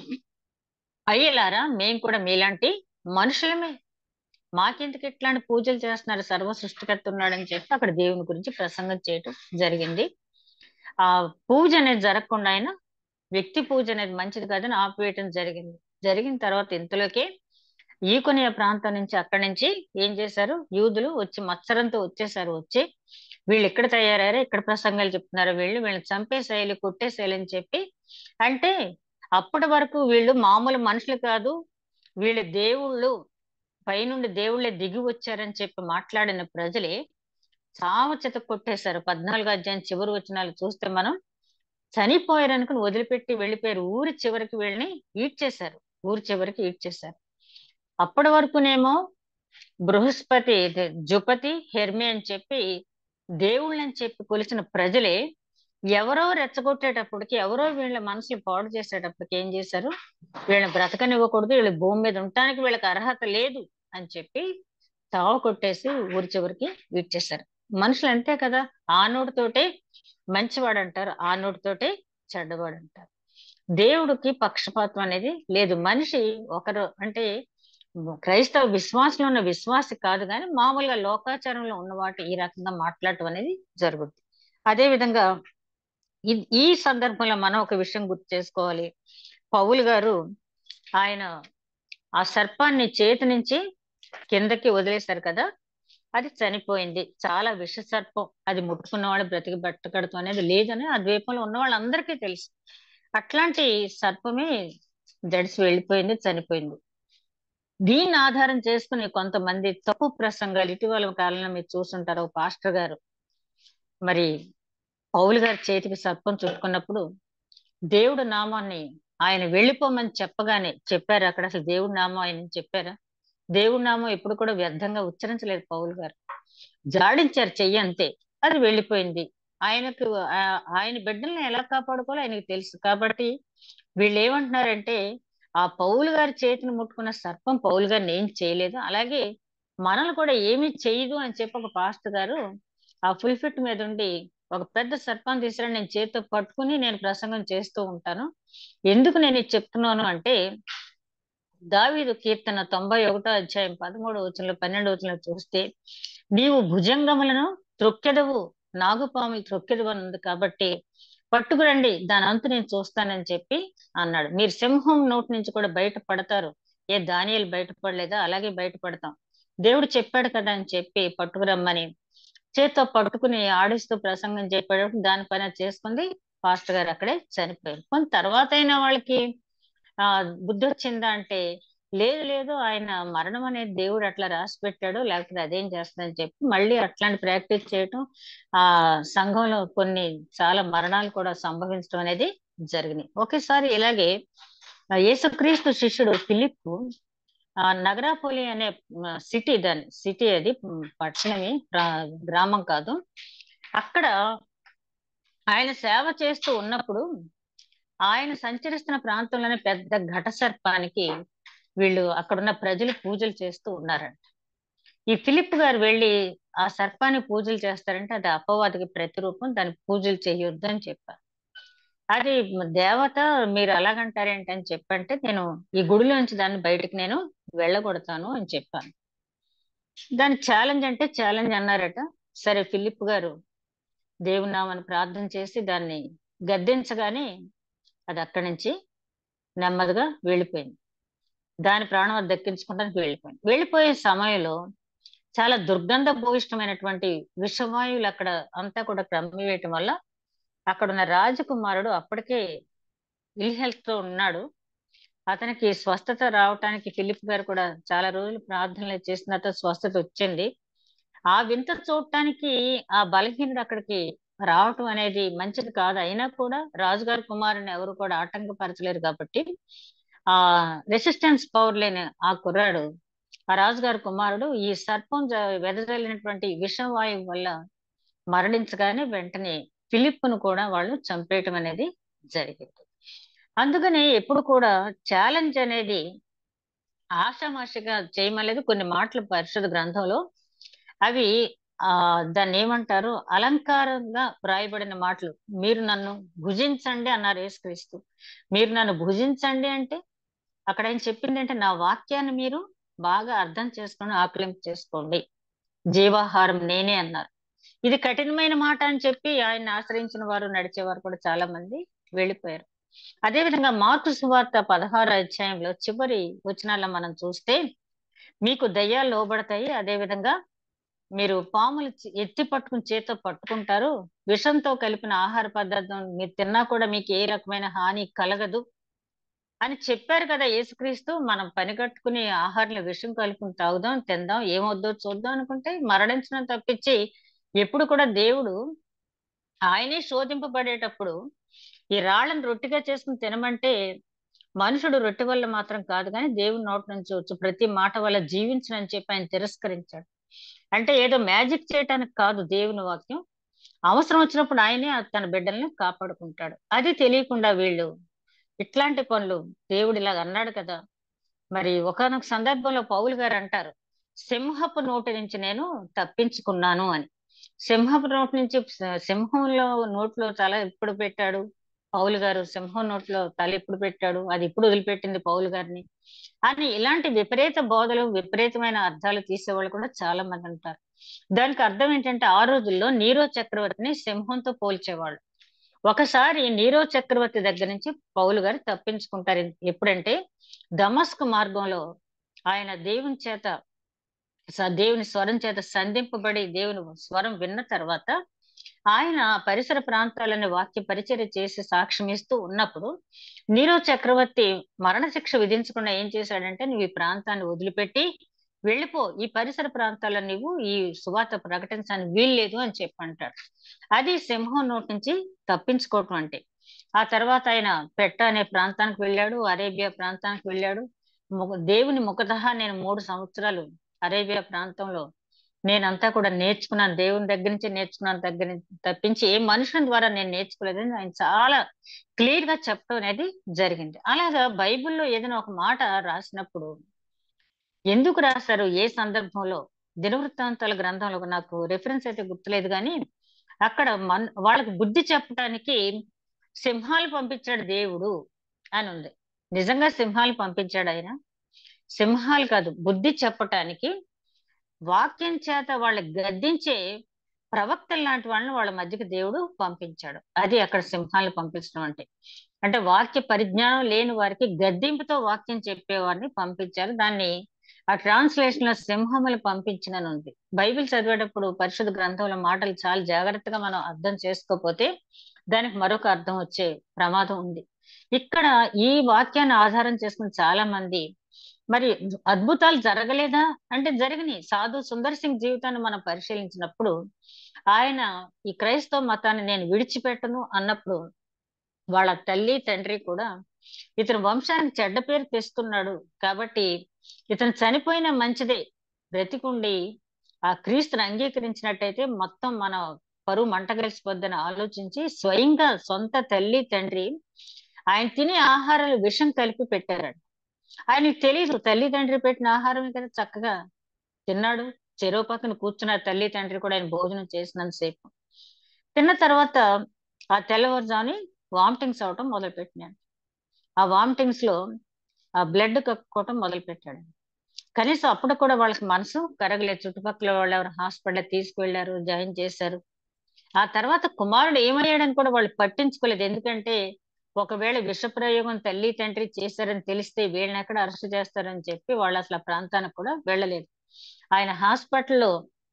అయ్యలారా మేము కూడా మీలాంటి మనుషులమే మాకెందుకు ఇట్లాంటి పూజలు చేస్తున్నారు సర్వ సృష్టికర్త ఉన్నాడని చెప్పి అక్కడ దేవుని గురించి ప్రసంగం చేయటం జరిగింది ఆ పూజ అనేది జరగకుండా అయినా వ్యక్తి పూజ అనేది మంచిది కాదని ఆపివేయటం జరిగింది జరిగిన తర్వాత ఇంతలోకే ఈకొనియ ప్రాంతం నుంచి అక్కడి నుంచి ఏం చేశారు యూదులు వచ్చి మత్సరంతో వచ్చేసారు వచ్చి వీళ్ళు ఇక్కడ తయారయ్యారు ఇక్కడ ప్రసంగాలు చెప్తున్నారు వీళ్ళు వీళ్ళని చంపేసేయాలి కొట్టేసేయాలి అని చెప్పి అంటే అప్పటి వరకు వీళ్ళు మామూలు మనుషులు కాదు వీళ్ళు దేవుళ్ళు పైనుండి దేవుళ్ళే దిగి వచ్చారని చెప్పి మాట్లాడిన ప్రజలే చావ చెత కొట్టేశారు పద్నాలుగు అధ్యాయం చివరి వచనాలు చూస్తే మనం చనిపోయారు అనుకుని వదిలిపెట్టి వెళ్ళిపోయారు ఊరి చివరికి వీళ్ళని ఈడ్చేశారు ఊరి చివరికి ఈడ్చేశారు అప్పటి వరకునేమో బృహస్పతి ఇది జుపతి హెర్మి అని చెప్పి దేవుళ్ళని చెప్పి కొలిసిన ప్రజలే ఎవరో రెచ్చగొట్టేటప్పటికి ఎవరో వీళ్ళ మనసులు పాడు చేసేటప్పటికి ఏం చేశారు వీళ్ళని బ్రతకనివ్వకూడదు వీళ్ళ భూమి మీద ఉండటానికి వీళ్ళకి అర్హత లేదు అని చెప్పి తావ కొట్టేసి ఊరి చివరికి వీడ్చేశారు మనుషులు అంతే కదా ఆ నోటితోటే మంచివాడు అంటారు ఆ నోటితోటే చెడ్డవాడు అంటారు దేవుడికి పక్షపాతం అనేది లేదు మనిషి ఒకరు అంటే క్రైస్తవ విశ్వాసంలో ఉన్న విశ్వాసి కాదు కానీ మామూలుగా లోకాచారంలో ఉన్న వాటి ఈ రకంగా మాట్లాడటం అనేది జరుగుతుంది అదే విధంగా ఈ- ఈ సందర్భంలో మనం ఒక విషయం గుర్తు చేసుకోవాలి పౌలు గారు ఆయన ఆ సర్పాన్ని చేతి నుంచి కిందకి వదిలేశారు కదా అది చనిపోయింది చాలా విష సర్పం అది ముట్టుకున్న వాళ్ళు బ్రతికి బట్టకడతాం అనేది లేదని ఆ ద్వీపంలో ఉన్న వాళ్ళందరికీ తెలుసు అట్లాంటి సర్పమే జడిసి వెళ్ళిపోయింది చనిపోయింది దీన్ని ఆధారం చేసుకుని కొంతమంది తప్పు ప్రసంగాలు ఇటీవల కాలంలో మీరు చూస్తుంటారు ఒక పాస్టర్ గారు మరి పౌలు గారి చేతికి సర్పం చుట్టుకున్నప్పుడు దేవుడు నామాన్ని ఆయన వెళ్ళిపోమని చెప్పగానే చెప్పారు అక్కడ అసలు దేవుడి నామం ఆయన చెప్పారా దేవుడి నామం ఎప్పుడు కూడా వ్యర్థంగా ఉచ్చరించలేదు పౌలు గారు జాడించారు చెయ్యి అంతే అది వెళ్ళిపోయింది ఆయనకు ఆ- ఆయన బిడ్డల్ని ఎలా కాపాడుకోవాలో ఆయనకు తెలుసు కాబట్టి వీళ్ళు ఏమంటున్నారంటే ఆ పౌలు గారి చేతిని ముట్టుకున్న సర్పం పౌలు గారిని ఏం చేయలేదు అలాగే మనల్ని కూడా ఏమీ చేయదు అని చెప్పి ఒక పాస్టర్ గారు ఆ ఫుల్ ఫిట్ మీద ఉండి ఒక పెద్ద సర్పం తీసుకుని నేను చేతితో పట్టుకుని నేను ప్రసంగం చేస్తూ ఉంటాను ఎందుకు నేను ఇది చెప్తున్నాను అంటే దావీదు కీర్తన తొంభై ఒకటో అధ్యాయం పదమూడు వచనంలో పన్నెండు వచనంలో చూస్తే నీవు భుజంగములను త్రొక్కెదవు నాగుపాములు త్రొక్కెదవు అని ఉంది కాబట్టి పట్టుకురండి దాని అంతు నేను చూస్తానని చెప్పి అన్నాడు మీరు సింహం నోటి నుంచి కూడా బయట పడతారు ఏ దానియాలు బయటపడలేదా అలాగే బయటపడతాం దేవుడు చెప్పాడు కదా అని చెప్పి పట్టుకురమ్మని చేత్తో పట్టుకుని ఆడిస్తూ ప్రసంగం చెప్పేటప్పుడు దాని పైన చేసుకుంది పాస్టర్ గారు అక్కడే చనిపోయారు కొంత తర్వాత అయినా వాళ్ళకి ఆ బుద్ధి వచ్చిందా అంటే లేదు లేదు ఆయన మరణం అనేది దేవుడు అట్లా రాసి పెట్టాడు లేకపోతే అదేం చేస్తుందని చెప్పి మళ్ళీ అట్లాంటి ప్రాక్టీస్ చేయటం ఆ సంఘంలో కొన్ని చాలా మరణాలు కూడా సంభవించడం అనేది జరిగినాయి ఒకేసారి ఇలాగే ఆ యేసుక్రీస్తు శిష్యుడు ఫిలిప్ ఆ నగరాపోలి అనే సిటీ దాని సిటీ అది ఉమ్, పట్టణమే గ్రా- గ్రామం కాదు అక్కడ ఆయన సేవ చేస్తూ ఉన్నప్పుడు ఆయన సంచరిస్తున్న ప్రాంతంలోనే పెద్ద ఘట సర్పానికి వీళ్ళు అక్కడున్న ప్రజలు పూజలు చేస్తూ ఉన్నారంట ఈ ఫిలిప్ గారు వెళ్ళి ఆ సర్పాన్ని పూజలు చేస్తారంటే అది అపవాదికి ప్రతిరూపం దాని పూజలు చేయొద్దు అని చెప్పారు అది దేవత మీరు అలాగంటారేంటి అని చెప్పంటే నేను ఈ గుడిలోంచి దాన్ని బయటికి నేను వెళ్ళగొడతాను అని చెప్పాను దాని ఛాలెంజ్ అంటే ఛాలెంజ్ అన్నారట సరే ఫిలిప్ గారు దేవుని నామని ప్రార్థన చేసి దాన్ని గద్దించగానే అది అక్కడి నుంచి నెమ్మదిగా వెళ్ళిపోయింది దాని ప్రాణం అది దక్కించుకోవడానికి వెళ్ళిపోయింది వెళ్ళిపోయే సమయంలో చాలా దుర్గంధ భూయిష్టమైనటువంటి విషవాయువులు అక్కడ అంతా కూడా క్రమ్మివేయటం వల్ల అక్కడ ఉన్న రాజకుమారుడు అప్పటికే ఇల్ హెల్త్ తో ఉన్నాడు అతనికి స్వస్థత రావటానికి ఫిలిప్ గారు కూడా చాలా రోజులు ప్రార్థనలు చేసిన తర్వాత స్వస్థత వచ్చింది ఆ వింత చూడటానికి ఆ బలహీనుడు అక్కడికి రావటం అనేది మంచిది కాదు అయినా కూడా రాజుగారి కుమారుని ఎవరు కూడా ఆటంకపరచలేరు కాబట్టి ఆ రెసిస్టెన్స్ పవర్ లేని ఆ కుర్రాడు ఆ రాజుగారి కుమారుడు ఈ సర్పం జ- వెదజల్లినటువంటి విషవాయువు వల్ల మరణించగానే వెంటనే ఫిలిప్ను కూడా వాళ్ళు చంపేయటం అనేది జరిగింది అందుకని ఎప్పుడు కూడా ఛాలెంజ్ అనేది ఆషామాషిగా చేయమలేదు కొన్ని మాటలు పరిశుద్ధ గ్రంథంలో అవి ఆ దాన్ని ఏమంటారు అలంకారంగా వ్రాయబడిన మాటలు మీరు నన్ను భుజించండి అన్నారు యేసుక్రీస్తు మీరు నన్ను భుజించండి అంటే అక్కడ ఆయన చెప్పింది అంటే నా వాక్యాన్ని మీరు బాగా అర్థం చేసుకొని ఆకలింపు చేసుకోండి జీవాహారం నేనే అన్నారు ఇది కఠినమైన మాట అని చెప్పి ఆయన ఆశ్రయించిన వారు నడిచేవారు కూడా చాలా మంది వెళ్ళిపోయారు అదేవిధంగా మార్కు సువార్త పదహారు అధ్యాయంలో చివరి వచనాల్లో మనం చూస్తే మీకు దయ్యాలు లోబడతాయి అదేవిధంగా మీరు పాములు చి- ఎత్తి పట్టుకుని చేత్తో పట్టుకుంటారు విషంతో కలిపిన ఆహార పదార్థం మీరు తిన్నా కూడా మీకు ఏ రకమైన హాని కలగదు అని చెప్పారు కదా యేసుక్రీస్తు మనం పని కట్టుకుని ఆహారంలో విషం కలుపుకుని తాగుదాం తిందాం ఏమొద్దో చూద్దాం అనుకుంటే మరణించడం తప్పించి ఎప్పుడు కూడా దేవుడు ఆయనే శోధింపబడేటప్పుడు ఈ రాళ్ళని రొట్టెగా చేసుకుని తినమంటే మనుషుడు రొట్టె వల్ల మాత్రం కాదు కానీ దేవుని నోటి నుంచి వచ్చు ప్రతి మాట వల్ల జీవించనని చెప్పి ఆయన తిరస్కరించాడు అంటే ఏదో మ్యాజిక్ చేయటానికి కాదు దేవుని వాక్యం అవసరం వచ్చినప్పుడు ఆయనే తన బిడ్డల్ని కాపాడుకుంటాడు అది తెలియకుండా వీళ్ళు ఇట్లాంటి పనులు దేవుడు ఇలాగ అన్నాడు కదా మరి ఒకనొక సందర్భంలో పౌలు గారు అంటారు సింహపు నోటి నుంచి నేను తప్పించుకున్నాను అని సింహపు నోటి నుంచి సింహంలో నోట్లో తల ఎప్పుడు పెట్టాడు పౌలు గారు సింహం నోట్లో తల ఎప్పుడు పెట్టాడు అది ఇప్పుడు వదిలిపెట్టింది పౌలు గారిని అని ఇలాంటి విపరీత బోధలు విపరీతమైన అర్థాలు తీసేవాళ్ళు కూడా చాలా మంది ఉంటారు దానికి అర్థం ఏంటంటే ఆ రోజుల్లో నీరో చక్రవర్తిని సింహంతో పోల్చేవాళ్ళు ఒకసారి నీరో చక్రవర్తి దగ్గర నుంచి పౌలు గారు తప్పించుకుంటారు ఎప్పుడంటే దమస్క్ మార్గంలో ఆయన దేవుని చేత స- దేవుని స్వరం చేత సంధింపబడి దేవుని స్వరం విన్న తర్వాత ఆయన పరిసర ప్రాంతాలని వాక్య పరిచర్య చేసి సాక్ష్యం ఇస్తూ ఉన్నప్పుడు నీరో చక్రవర్తి మరణశిక్ష విధించకుండా ఏం చేశాడంటే నువ్వు ఈ ప్రాంతాన్ని వదిలిపెట్టి వెళ్ళిపో ఈ పరిసర ప్రాంతాల్లో నువ్వు ఈ సువార్త ప్రకటించడానికి వీల్లేదు అని చెప్పి అంటాడు అది సింహం నోటి నుంచి తప్పించుకోవటం అంటే ఆ తర్వాత ఆయన పెట్ట అనే ప్రాంతానికి వెళ్ళాడు అరేబియా ప్రాంతానికి వెళ్ళాడు ముఖ- దేవుని ముఖతః నేను మూడు సంవత్సరాలు అరేబియా ప్రాంతంలో నేనంతా కూడా నేర్చుకున్నాను దేవుని దగ్గర నుంచి నేర్చుకున్నాను దగ్గర నుంచి తప్పించి ఏ మనుషుని ద్వారా నేను నేర్చుకోలేదని ఆయన చాలా క్లియర్ గా చెప్పడం అనేది జరిగింది అలాగా బైబిల్లో ఏదైనా ఒక మాట రాసినప్పుడు ఎందుకు రాశారు ఏ సందర్భంలో దినవృత్తాంతాల గ్రంథంలో నాకు రెఫరెన్స్ అయితే గుర్తులేదు కానీ అక్కడ మన్ వాళ్ళకి బుద్ధి చెప్పడానికి సింహాలు పంపించాడు దేవుడు అని ఉంది నిజంగా సింహాలు పంపించాడు ఆయన సింహాలు కాదు బుద్ధి చెప్పటానికి వాక్యం చేత వాళ్ళని గద్దించే ప్రవక్తలు లాంటి వాళ్ళని వాళ్ళ మధ్యకి దేవుడు పంపించాడు అది అక్కడ సింహాలు పంపించడం అంటే అంటే వాక్య పరిజ్ఞానం లేని వారికి గద్దింపుతో వాక్యం చెప్పేవారిని పంపించారు దాన్ని ఆ ట్రాన్స్లేషన్ లో సింహములు పంపించినని ఉంది బైబిల్ చదివేటప్పుడు పరిశుద్ధ గ్రంథంలో మాటలు చాలా జాగ్రత్తగా మనం అర్థం చేసుకోకపోతే దానికి మరొక అర్థం వచ్చే ప్రమాదం ఉంది ఇక్కడ ఈ వాక్యాన్ని ఆధారం చేసుకుని చాలా మంది మరి అద్భుతాలు జరగలేదా అంటే జరిగినాయి సాధు సుందర్ సింగ్ జీవితాన్ని మనం పరిశీలించినప్పుడు ఆయన ఈ క్రైస్తవ మతాన్ని నేను విడిచిపెట్టను అన్నప్పుడు వాళ్ళ తల్లి తండ్రి కూడా ఇతని వంశానికి చెడ్డ పేరు తెస్తున్నాడు కాబట్టి ఇతను చనిపోయిన మంచిదే బ్రతికుండి ఆ క్రీస్తుని అంగీకరించినట్టయితే మొత్తం మన పరువు మంట కలిసిపోద్దని ఆలోచించి స్వయంగా సొంత తల్లి తండ్రి ఆయన తినే ఆహారాలు విషం కలిపి పెట్టారట ఆయనకి తెలియదు తల్లి తండ్రి పెట్టిన ఆహారమే కదా చక్కగా తిన్నాడు చెరువు పక్కన కూర్చున్నారు తల్లి తండ్రి కూడా ఆయన భోజనం చేసినంతసేపు తిన్న తర్వాత ఆ తెల్లవారుజాముని వామిటింగ్స్ అవటం మొదలు పెట్టినాడు ఆ వామిటింగ్స్ లో ఆ బ్లడ్ కక్కుకోవటం మొదలు పెట్టాడు కనీసం అప్పుడు కూడా వాళ్ళకి మనసు కరగలేదు చుట్టుపక్కల వాళ్ళు ఎవరు హాస్పిటల్ తీసుకువెళ్లారు జాయిన్ చేశారు ఆ తర్వాత కుమారుడు ఏమయ్యాడని కూడా వాళ్ళు పట్టించుకోలేదు ఎందుకంటే ఒకవేళ విష ప్రయోగం తల్లి తండ్రి చేశారని తెలిస్తే వీళ్ళని ఎక్కడ అరెస్ట్ చేస్తారని చెప్పి వాళ్ళు అసలు ఆ ప్రాంతానికి కూడా వెళ్ళలేదు ఆయన హాస్పిటల్లో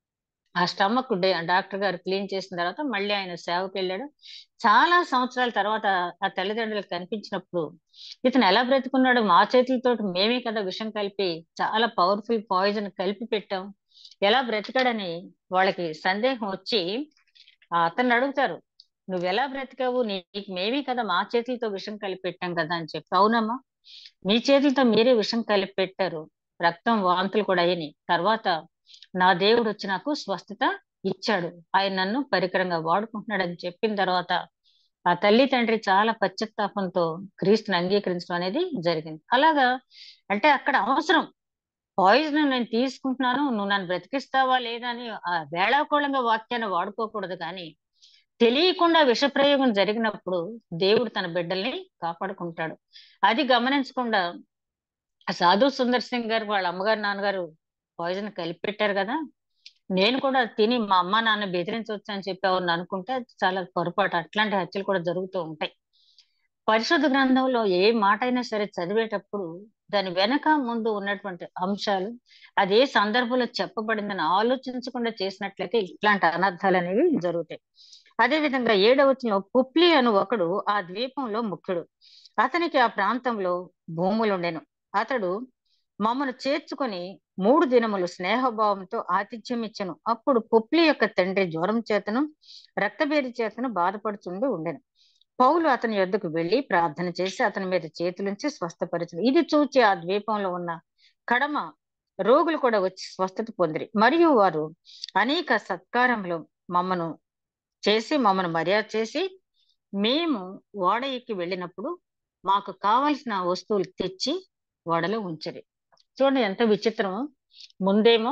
ఆ స్టమక్ డాక్టర్ గారు క్లీన్ చేసిన తర్వాత మళ్ళీ ఆయన సేవకి వెళ్ళాడు చాలా సంవత్సరాల తర్వాత ఆ తల్లిదండ్రులకు కనిపించినప్పుడు ఇతను ఎలా బ్రతుకున్నాడు మా చేతులతో మేమే కదా విషం కలిపి చాలా పవర్ఫుల్ పాయిజన్ కలిపి పెట్టాం ఎలా బ్రతికాడని వాళ్ళకి సందేహం వచ్చి ఆ అతన్ని అడుగుతారు నువ్వు ఎలా బ్రతికావు నీకు మేమే కదా మా చేతులతో విషం కలిపి పెట్టాం కదా అని చెప్పి అవునమ్మా మీ చేతులతో మీరే విషం కలిపి పెట్టారు రక్తం వాంతులు కూడా అయినాయి తర్వాత నా దేవుడు వచ్చి నాకు స్వస్థత ఇచ్చాడు ఆయన నన్ను పరికరంగా వాడుకుంటున్నాడు అని చెప్పిన తర్వాత ఆ తల్లి తండ్రి చాలా పశ్చాత్తాపంతో క్రీస్తుని అంగీకరించడం అనేది జరిగింది అలాగా అంటే అక్కడ అవసరం పాయిజన్ నేను తీసుకుంటున్నాను నువ్వు నన్ను బ్రతికిస్తావా లేదా అని ఆ వేళాకోళంగా వాక్యాన్ని వాడుకోకూడదు కానీ తెలియకుండా విషప్రయోగం జరిగినప్పుడు దేవుడు తన బిడ్డల్ని కాపాడుకుంటాడు అది గమనించకుండా ఆ సాధు సుందర్ సింగ్ గారు వాళ్ళ అమ్మగారు నాన్నగారు పాయిజన్ కలిపి పెట్టారు కదా నేను కూడా తిని మా అమ్మ నాన్న బెదిరించవచ్చు అని చెప్పి ఎవరిని అనుకుంటే అది చాలా పొరపాటు అట్లాంటి హత్యలు కూడా జరుగుతూ ఉంటాయి పరిశుద్ధ గ్రంథంలో ఏ మాట అయినా సరే చదివేటప్పుడు దాని వెనక ముందు ఉన్నటువంటి అంశాలు అది ఏ సందర్భంలో చెప్పబడిందని ఆలోచించకుండా చేసినట్లయితే ఇట్లాంటి అనర్థాలు అనేవి జరుగుతాయి అదే విధంగా ఏడవచనంలో పుప్లి అను ఒకడు ఆ ద్వీపంలో ముఖ్యుడు అతనికి ఆ ప్రాంతంలో భూములు ఉండెను అతడు మమ్మను చేర్చుకొని మూడు దినములు స్నేహభావంతో ఆతిథ్యం ఇచ్చను అప్పుడు పుప్లి యొక్క తండ్రి జ్వరం చేతను రక్తభేది చేతను బాధపడుతుండి ఉండెను పౌలు అతని యొద్దకు వెళ్లి ప్రార్థన చేసి అతని మీద చేతులుంచి స్వస్థపరచను ఇది చూచి ఆ ద్వీపంలో ఉన్న కడమ రోగులు కూడా వచ్చి స్వస్థత పొందిరి మరియు వారు అనేక సత్కారములు మమ్మను చేసి మమ్మను మర్యాద చేసి మేము ఓడ ఎక్కి వెళ్ళినప్పుడు మాకు కావలసిన వస్తువులు తెచ్చి ఓడలో ఉంచరి చూడండి ఎంత విచిత్రమో ముందేమో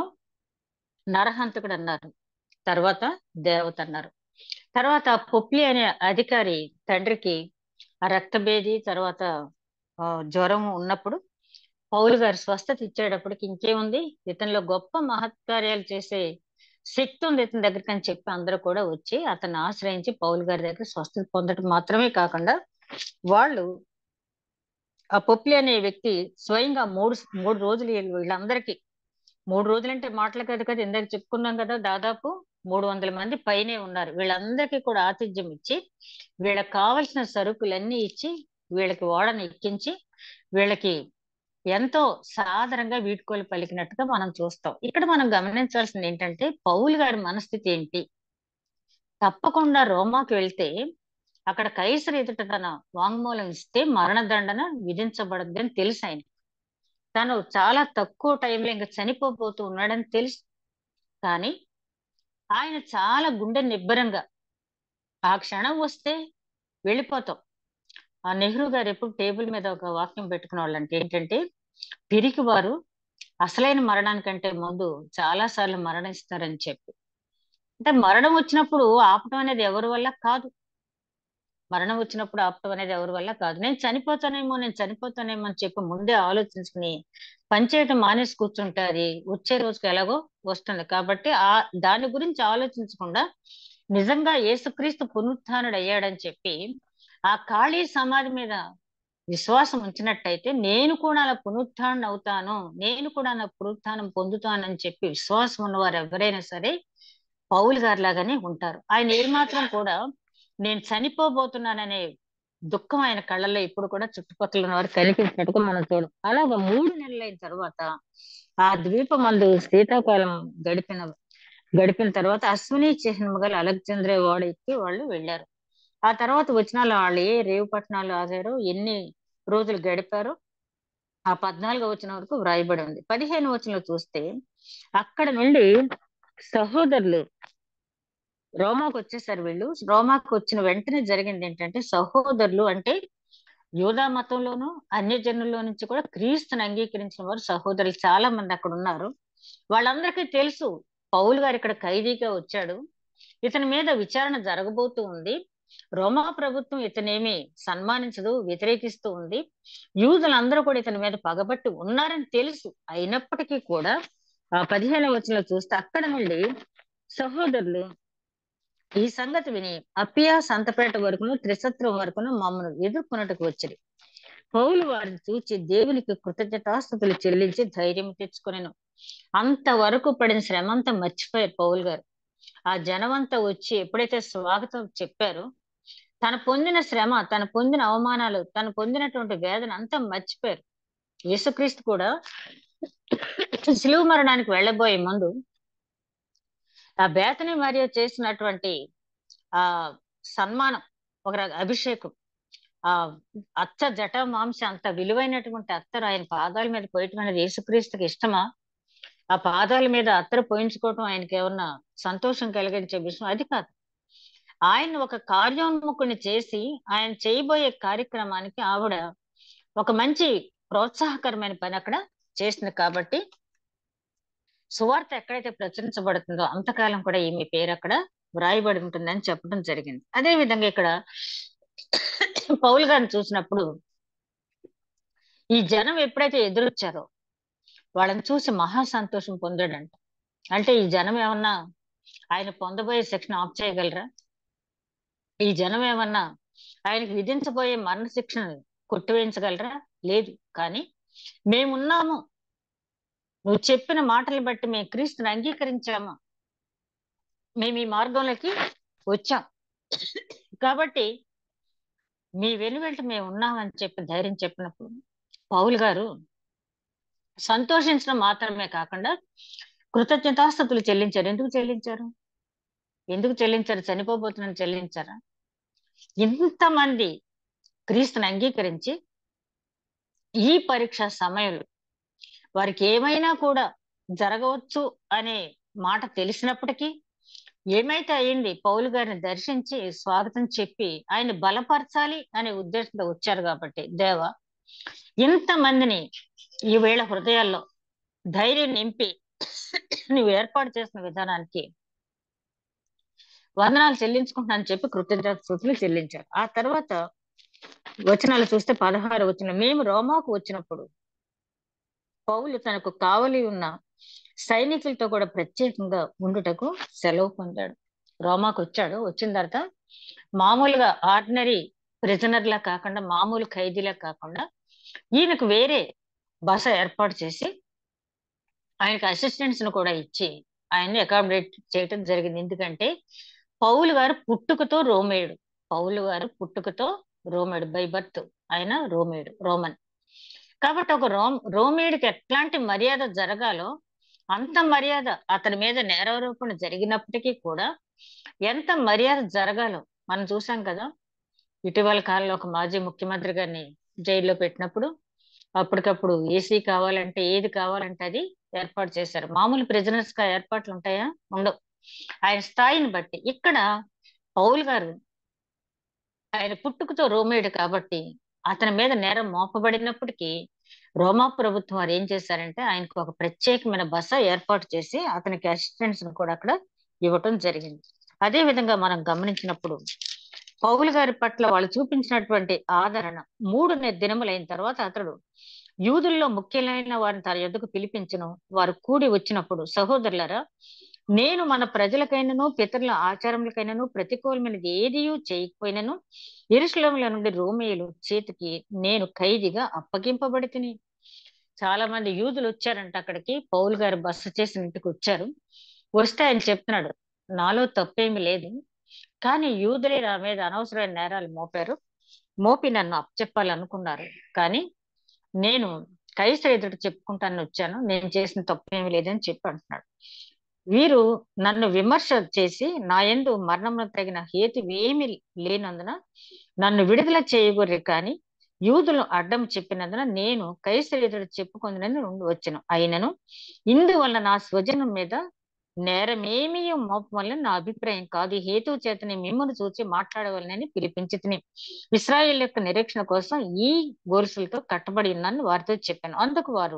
నరహంతకుడు అన్నారు తర్వాత దేవత అన్నారు తర్వాత పొప్లి అనే అధికారి తండ్రికి ఆ రక్తభేది తర్వాత ఆ, జ్వరం ఉన్నప్పుడు పౌలు గారు స్వస్థత ఇచ్చేటప్పటికి ఇంకేముంది ఇతనిలో గొప్ప మహత్కార్యాలు చేసే శక్తి ఉంది ఇతని దగ్గరికి అని చెప్పి అందరూ కూడా వచ్చి అతన్ని ఆశ్రయించి పౌలు గారి దగ్గర స్వస్థత పొందడం మాత్రమే కాకుండా వాళ్ళు ఆ పొప్లి అనే వ్యక్తి స్వయంగా మూడు మూడు రోజులు వీళ్ళు- వీళ్ళందరికీ మూడు రోజులంటే మాటలు కాదు కదా ఇందాక చెప్పుకున్నాం కదా దాదాపు మూడు వందల మంది పైనే ఉన్నారు వీళ్ళందరికీ కూడా ఆతిథ్యం ఇచ్చి వీళ్ళకి కావలసిన సరుకులన్నీ ఇచ్చి వీళ్ళకి ఓడను ఎక్కించి వీళ్ళకి ఎంతో సాదరంగా వీడ్కోలు పలికినట్టుగా మనం చూస్తాం ఇక్కడ మనం గమనించాల్సింది ఏంటంటే పౌలు గారి మనస్థితి ఏంటి తప్పకుండా రోమాకి వెళ్తే అక్కడ కైసరు ఎదుట తన వాంగ్మూలం ఇస్తే మరణదండన విధించబడద్దు అని తెలుసు ఆయన తను చాలా తక్కువ టైంలో ఇంకా చనిపోబోతూ ఉన్నాడని తెలుసు కానీ ఆయన చాలా గుండె నిబ్బరంగా ఆ క్షణం వస్తే వెళ్ళిపోతాం ఆ నెహ్రూ గారు ఎప్పుడు టేబుల్ మీద ఒక వాక్యం పెట్టుకునే వాళ్ళంటే ఏంటంటే పిరికి వారు అసలైన మరణానికంటే ముందు చాలా సార్లు మరణిస్తారని చెప్పి అంటే మరణం వచ్చినప్పుడు ఆపటం అనేది ఎవరి వల్ల కాదు మరణం వచ్చినప్పుడు ఆపటం అనేది ఎవరి వల్ల కాదు నేను చనిపోతానేమో నేను చనిపోతానేమో అని చెప్పి ముందే ఆలోచించుకుని పనిచేయటం మానేసి కూర్చుంటే అది వచ్చే రోజుకి ఎలాగో వస్తుంది కాబట్టి ఆ దాని గురించి ఆలోచించకుండా నిజంగా యేసుక్రీస్తు పునరుత్థానుడు అయ్యాడని చెప్పి ఆ ఖాళీ సమాధి మీద విశ్వాసం ఉంచినట్టయితే నేను కూడా అలా పునరుత్థానం అవుతాను నేను కూడా నా పునరుత్థానం పొందుతానని చెప్పి విశ్వాసం ఉన్నవారు ఎవరైనా సరే పౌలు గారి లాగానే ఉంటారు ఆయన ఏమాత్రం కూడా నేను చనిపోబోతున్నాననే దుఃఖం ఆయన కళ్ళల్లో ఇప్పుడు కూడా చుట్టుపక్కల ఉన్న వారు కనిపించినట్టుగా మనం చూడం అలాగా మూడు నెలలైన తర్వాత ఆ ద్వీపమందు శీతాకాలం గడిపిన గడిపిన తర్వాత అశ్విని చిహ్నం గల అలెగ్జాంద్రే ఓడ ఎక్కి వాళ్ళు వెళ్ళారు ఆ తర్వాత వచ్చిన వాళ్ళు ఏ రేవు పట్టణాలు ఆగారో ఎన్ని రోజులు గడిపారో ఆ పద్నాలుగో వచ్చిన వరకు వ్రాయబడి ఉంది పదిహేను వచనంలో చూస్తే అక్కడ నుండి సహోదరులు రోమాకు వచ్చేసారు వీళ్ళు రోమాకు వచ్చిన వెంటనే జరిగింది ఏంటంటే సహోదరులు అంటే యూదా మతంలోను అన్య జనుల్లో నుంచి కూడా క్రీస్తుని అంగీకరించిన వారు సహోదరులు చాలా మంది అక్కడ ఉన్నారు వాళ్ళందరికీ తెలుసు పౌలు గారు ఇక్కడ ఖైదీగా వచ్చాడు ఇతని మీద విచారణ జరగబోతూ ఉంది రోమా ప్రభుత్వం ఇతనేమి సన్మానించదు వ్యతిరేకిస్తూ ఉంది యూదులందరూ కూడా ఇతని మీద పగబట్టి ఉన్నారని తెలుసు అయినప్పటికీ కూడా ఆ పదిహేను వచనంలో చూస్తే అక్కడ నుండి సహోదరులు ఈ సంగతి విని అప్పియా సంతపేట వరకును త్రిసత్రం వరకును మమ్మల్ని ఎదుర్కొన్నట్టుకు వచ్చింది పౌలు వారిని చూచి దేవునికి కృతజ్ఞతాస్థుతులు చెల్లించి ధైర్యం తెచ్చుకునేను అంతవరకు పడిన శ్రమ అంతా మర్చిపోయారు పౌలు గారు ఆ జనమంతా వచ్చి ఎప్పుడైతే స్వాగతం చెప్పారో తను పొందిన శ్రమ తను పొందిన అవమానాలు తను పొందినటువంటి వేదన అంతా మర్చిపోయారు యేసుక్రీస్తు కూడా శిలువ మరణానికి వెళ్ళబోయే ముందు ఆ బేతని మరియు చేసినటువంటి ఆ సన్మానం ఒక రక- అభిషేకం ఆ అత్త జట మాంస అంత విలువైనటువంటి అత్తరు ఆయన పాదాల మీద పోయటం అనేది యేసుక్రీస్తుకి ఇష్టమా ఆ పాదాల మీద అత్తరు పోయించుకోవటం ఆయనకి ఏమన్నా సంతోషం కలిగించే విషయం అది కాదు ఆయన ఒక కార్యోన్ముఖుని చేసి ఆయన చేయబోయే కార్యక్రమానికి ఆవిడ ఒక మంచి ప్రోత్సాహకరమైన పని అక్కడ చేసింది కాబట్టి సువార్త ఎక్కడైతే ప్రచురించబడుతుందో అంతకాలం కూడా ఈమె పేరు అక్కడ వ్రాయబడి ఉంటుందని చెప్పడం జరిగింది అదే విధంగా ఇక్కడ పౌల్ గారిని చూసినప్పుడు ఈ జనం ఎప్పుడైతే ఎదురొచ్చారో వాళ్ళని చూసి మహా సంతోషం పొందాడంట అంటే ఈ జనం ఏమన్నా ఆయన పొందబోయే శిక్షణ ఆఫ్ చేయగలరా ఈ జనం ఏమన్నా ఆయనకి విధించబోయే మరణ శిక్షను కొట్టివేయించగలరా లేదు కానీ మేమున్నాము నువ్వు చెప్పిన మాటలు బట్టి మేము క్రీస్తుని అంగీకరించాము మేము ఈ మార్గంలోకి వచ్చాం కాబట్టి మీ వెనువెంట మేము ఉన్నామని చెప్పి ధైర్యం చెప్పినప్పుడు పౌలు గారు సంతోషించడం మాత్రమే కాకుండా కృతజ్ఞతాస్థుతులు చెల్లించారు ఎందుకు చెల్లించారు ఎందుకు చెల్లించారు చనిపోబోతున్నాను చెల్లించారా ఇంతమంది క్రీస్తుని అంగీకరించి ఈ పరీక్ష సమయంలో వారికి ఏమైనా కూడా జరగవచ్చు అనే మాట తెలిసినప్పటికీ ఏమైతే అయింది పౌలు గారిని దర్శించి స్వాగతం చెప్పి ఆయన బలపరచాలి అనే ఉద్దేశంతో వచ్చారు కాబట్టి దేవ ఇంతమందిని ఈ వేళ హృదయాల్లో ధైర్యం నింపి నువ్వు ఏర్పాటు చేసిన విధానానికి వందనాలు చెల్లించుకుంటున్నాను చెప్పి కృతజ్ఞతలు చెల్లించారు ఆ తర్వాత వచనాలు చూస్తే పదహారు వచ్చిన మేము రోమాకు వచ్చినప్పుడు పౌలు తనకు కావలి ఉన్న సైనికులతో కూడా ప్రత్యేకంగా ఉండుటకు సెలవు పొందాడు రోమాకు వచ్చాడు వచ్చిన తర్వాత మామూలుగా ఆర్డినరీ ప్రిజనర్ లా కాకుండా మామూలు ఖైదీలా కాకుండా ఈయనకు వేరే బస ఏర్పాటు చేసి ఆయనకి అసిస్టెంట్స్ ను కూడా ఇచ్చి ఆయన్ని అకామిడేట్ చేయటం జరిగింది ఎందుకంటే పౌలు గారు పుట్టుకతో రోమేయుడు పౌలు గారు పుట్టుకతో రోమేయుడు బై బర్త్ ఆయన రోమేయుడు రోమన్ కాబట్టి ఒక రోమ్ రోమేయుడికి ఎట్లాంటి మర్యాద జరగాలో అంత మర్యాద అతని మీద నేరారోపణ జరిగినప్పటికీ కూడా ఎంత మర్యాద జరగాలో మనం చూసాం కదా ఇటీవల కాలంలో ఒక మాజీ ముఖ్యమంత్రి గారిని జైల్లో పెట్టినప్పుడు అప్పటికప్పుడు ఏసీ కావాలంటే ఏది కావాలంటే అది ఏర్పాటు చేశారు మామూలు ప్రిజనర్స్ గా ఏర్పాట్లు ఉంటాయా ఉండవు ఆయన స్థాయిని బట్టి ఇక్కడ పౌల్ గారు ఆయన పుట్టుకతో రోమేయుడు కాబట్టి అతని మీద నేరం మోపబడినప్పటికీ రోమా ప్రభుత్వం వారు ఏం చేశారంటే ఆయనకు ఒక ప్రత్యేకమైన బస ఏర్పాటు చేసి అతనికి అసిస్టెంట్స్ ను కూడా అక్కడ ఇవ్వటం జరిగింది అదే విధంగా మనం గమనించినప్పుడు పౌలు గారి పట్ల వాళ్ళు చూపించినటువంటి ఆదరణ మూడు దినములైన తర్వాత అతడు యూదుల్లో ముఖ్యమైన వారిని తన యొద్దకు పిలిపించను వారు కూడి వచ్చినప్పుడు సహోదరులరా నేను మన ప్రజలకైనను పితరుల ఆచారములకైనను ప్రతికూలమైనది ఏదియూ చేయకపోయినను ఇరుషులంల నుండి రోమియోలు చేతికి నేను ఖైదీగా అప్పగింపబడి తిని చాలా మంది యూదులు వచ్చారంట అక్కడికి పౌల్ గారు బస చేసిన ఇంటికి వచ్చారు వస్తే ఆయన చెప్తున్నాడు నాలో తప్పేమి లేదు కానీ యూదులే నా మీద అనవసరమైన నేరాలు మోపారు మోపి నన్ను అప్పచెప్పాలనుకున్నారు కానీ నేను కైసర్ ఎదుట చెప్పుకుంటాను వచ్చాను నేను చేసిన తప్పేమి లేదని చెప్పి అంటున్నాడు వీరు నన్ను విమర్శ చేసి నా ఎందు మరణంలో తగిన హేతు ఏమి లేనందున నన్ను విడుదల చేయగొర్రి కానీ యూదులు అడ్డం చెప్పినందున నేను కైసరి ఎదుట చెప్పుకుందని వచ్చాను అయినను ఇందువల్ల నా స్వజనం మీద నేరమేమీ మోపం వల్ల నా అభిప్రాయం కాదు హేతువు చేతని మిమ్మల్ని చూచి మాట్లాడవాలని పిలిపించి తిని ఇస్రాయేల్ యొక్క నిరీక్షణ కోసం ఈ గొలుసులతో కట్టబడి ఉన్నాను వారితో చెప్పాను అందుకు వారు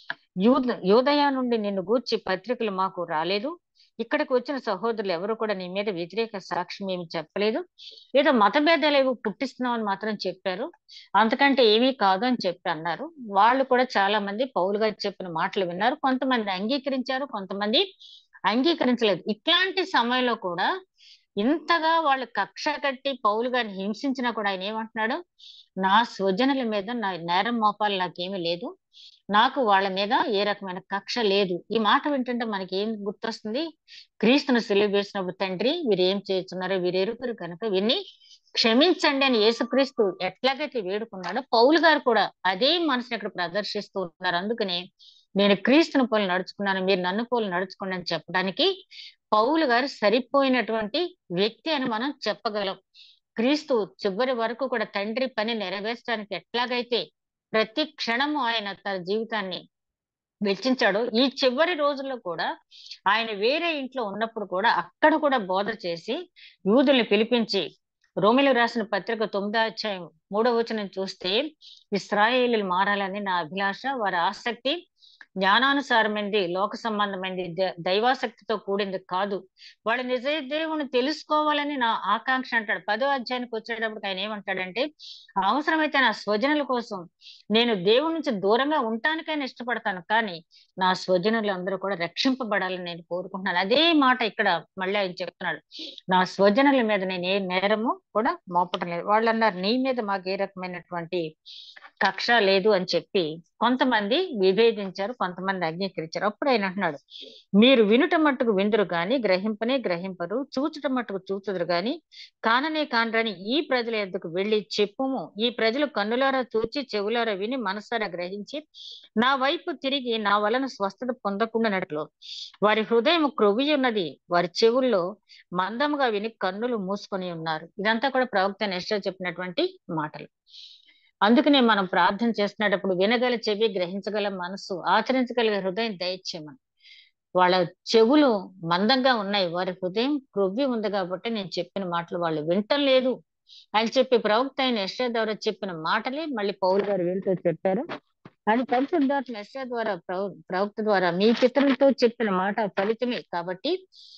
యూద యోదయ నుండి నిన్ను గూర్చి పత్రికలు మాకు రాలేదు ఇక్కడికి వచ్చిన సహోదరులు ఎవరు కూడా నీ మీద వ్యతిరేక సాక్ష్యం ఏమి చెప్పలేదు ఏదో మతభేదాలు ఏవో పుట్టిస్తున్నామని మాత్రం చెప్పారు అంతకంటే ఏమీ కాదు అని చెప్పి అన్నారు వాళ్ళు కూడా చాలా మంది పౌలు గారు చెప్పిన మాటలు విన్నారు కొంతమంది అంగీకరించారు కొంతమంది అంగీకరించలేదు ఇట్లాంటి సమయంలో కూడా ఇంతగా వాళ్ళు కక్ష కట్టి పౌలు గారిని హింసించినా కూడా ఆయన ఏమంటున్నాడు నా స్వజనుల మీద నా నేరం మోపాలు నాకేమీ లేదు నాకు వాళ్ళ మీద ఏ రకమైన కక్ష లేదు ఈ మాట వింటుంటే మనకి ఏం గుర్తొస్తుంది క్రీస్తును సెలవు వేసినప్పుడు తండ్రి వీరు ఏం చేస్తున్నారో వీరెరుకరు కనుక విని క్షమించండి అని యేసుక్రీస్తు ఎట్లాగైతే వేడుకున్నాడో పౌలు గారు కూడా అదే మనసుని ఇక్కడ ప్రదర్శిస్తూ ఉన్నారు అందుకనే నేను క్రీస్తుని పోలు నడుచుకున్నాను మీరు నన్ను పోలు నడుచుకోండి అని చెప్పడానికి పౌలు గారు సరిపోయినటువంటి వ్యక్తి అని మనం చెప్పగలం క్రీస్తు చివరి వరకు కూడా తండ్రి పని నెరవేర్చడానికి ఎట్లాగైతే ప్రతి క్షణము ఆయన తన జీవితాన్ని వెచ్చించాడు ఈ చివరి రోజుల్లో కూడా ఆయన వేరే ఇంట్లో ఉన్నప్పుడు కూడా అక్కడ కూడా బోధ చేసి యూదుల్ని పిలిపించి రోమిలు రాసిన పత్రిక తొమ్మిదో అధ్యాయం మూడో వచనం చూస్తే ఇస్రాయేలీలు మారాలని నా అభిలాష వారి ఆసక్తి జ్ఞానానుసారమైనది లోక సంబంధమైనది దైవాసక్తితో కూడింది కాదు వాళ్ళు నిజ దేవుని తెలుసుకోవాలని నా ఆకాంక్ష అంటాడు పదో అధ్యాయానికి వచ్చేటప్పుడు ఆయన ఏమంటాడంటే అవసరమైతే నా స్వజనుల కోసం నేను దేవుడి నుంచి దూరంగా ఉండటానికైనా ఇష్టపడతాను కానీ నా స్వజనులు అందరూ కూడా రక్షింపబడాలని నేను కోరుకుంటున్నాను అదే మాట ఇక్కడ మళ్ళీ ఆయన చెప్తున్నాడు నా స్వజనుల మీద నేను ఏ నేరము కూడా మోపటం లేదు వాళ్ళు అన్నారు నీ మీద మాకు ఏ రకమైనటువంటి కక్ష లేదు అని చెప్పి కొంతమంది విభేదించారు కొంతమంది అంగీకరించారు అప్పుడు ఆయన అంటున్నాడు మీరు వినుట మట్టుకు విందురు గాని గ్రహింపనే గ్రహింపరు చూచుట మట్టుకు చూచుదురు గాని కాననే కానరని ఈ ప్రజల ఎద్దుకు వెళ్ళి చెప్పుము ఈ ప్రజలు కన్నులారా చూచి చెవులారా విని మనసారా గ్రహించి నా వైపు తిరిగి నా వలన స్వస్థత పొందకుండానట్లు వారి హృదయం క్రొవ్వి ఉన్నది వారి చెవుల్లో మందముగా విని కన్నులు మూసుకొని ఉన్నారు ఇదంతా కూడా ప్రవక్త నెస్టర్ చెప్పినటువంటి మాటలు అందుకనే మనం ప్రార్థన చేస్తున్నప్పుడు వినగల చెవి గ్రహించగల మనసు ఆచరించగలిగే హృదయం దయచేయమని వాళ్ళ చెవులు మందంగా ఉన్నాయి వారి హృదయం క్రొవ్వి ఉంది కాబట్టి నేను చెప్పిన మాటలు వాళ్ళు వింటం లేదు అని చెప్పి ప్రవక్త అయిన ఎస్ఏ ద్వారా చెప్పిన మాటలే మళ్ళీ పౌరు గారు వీళ్ళతో చెప్పారు అది పరిశుద్ధాత్మ ఎస్ఏ ద్వారా ప్రవక్త ద్వారా మీ పితరులతో చెప్పిన మాట ఫలితమే కాబట్టి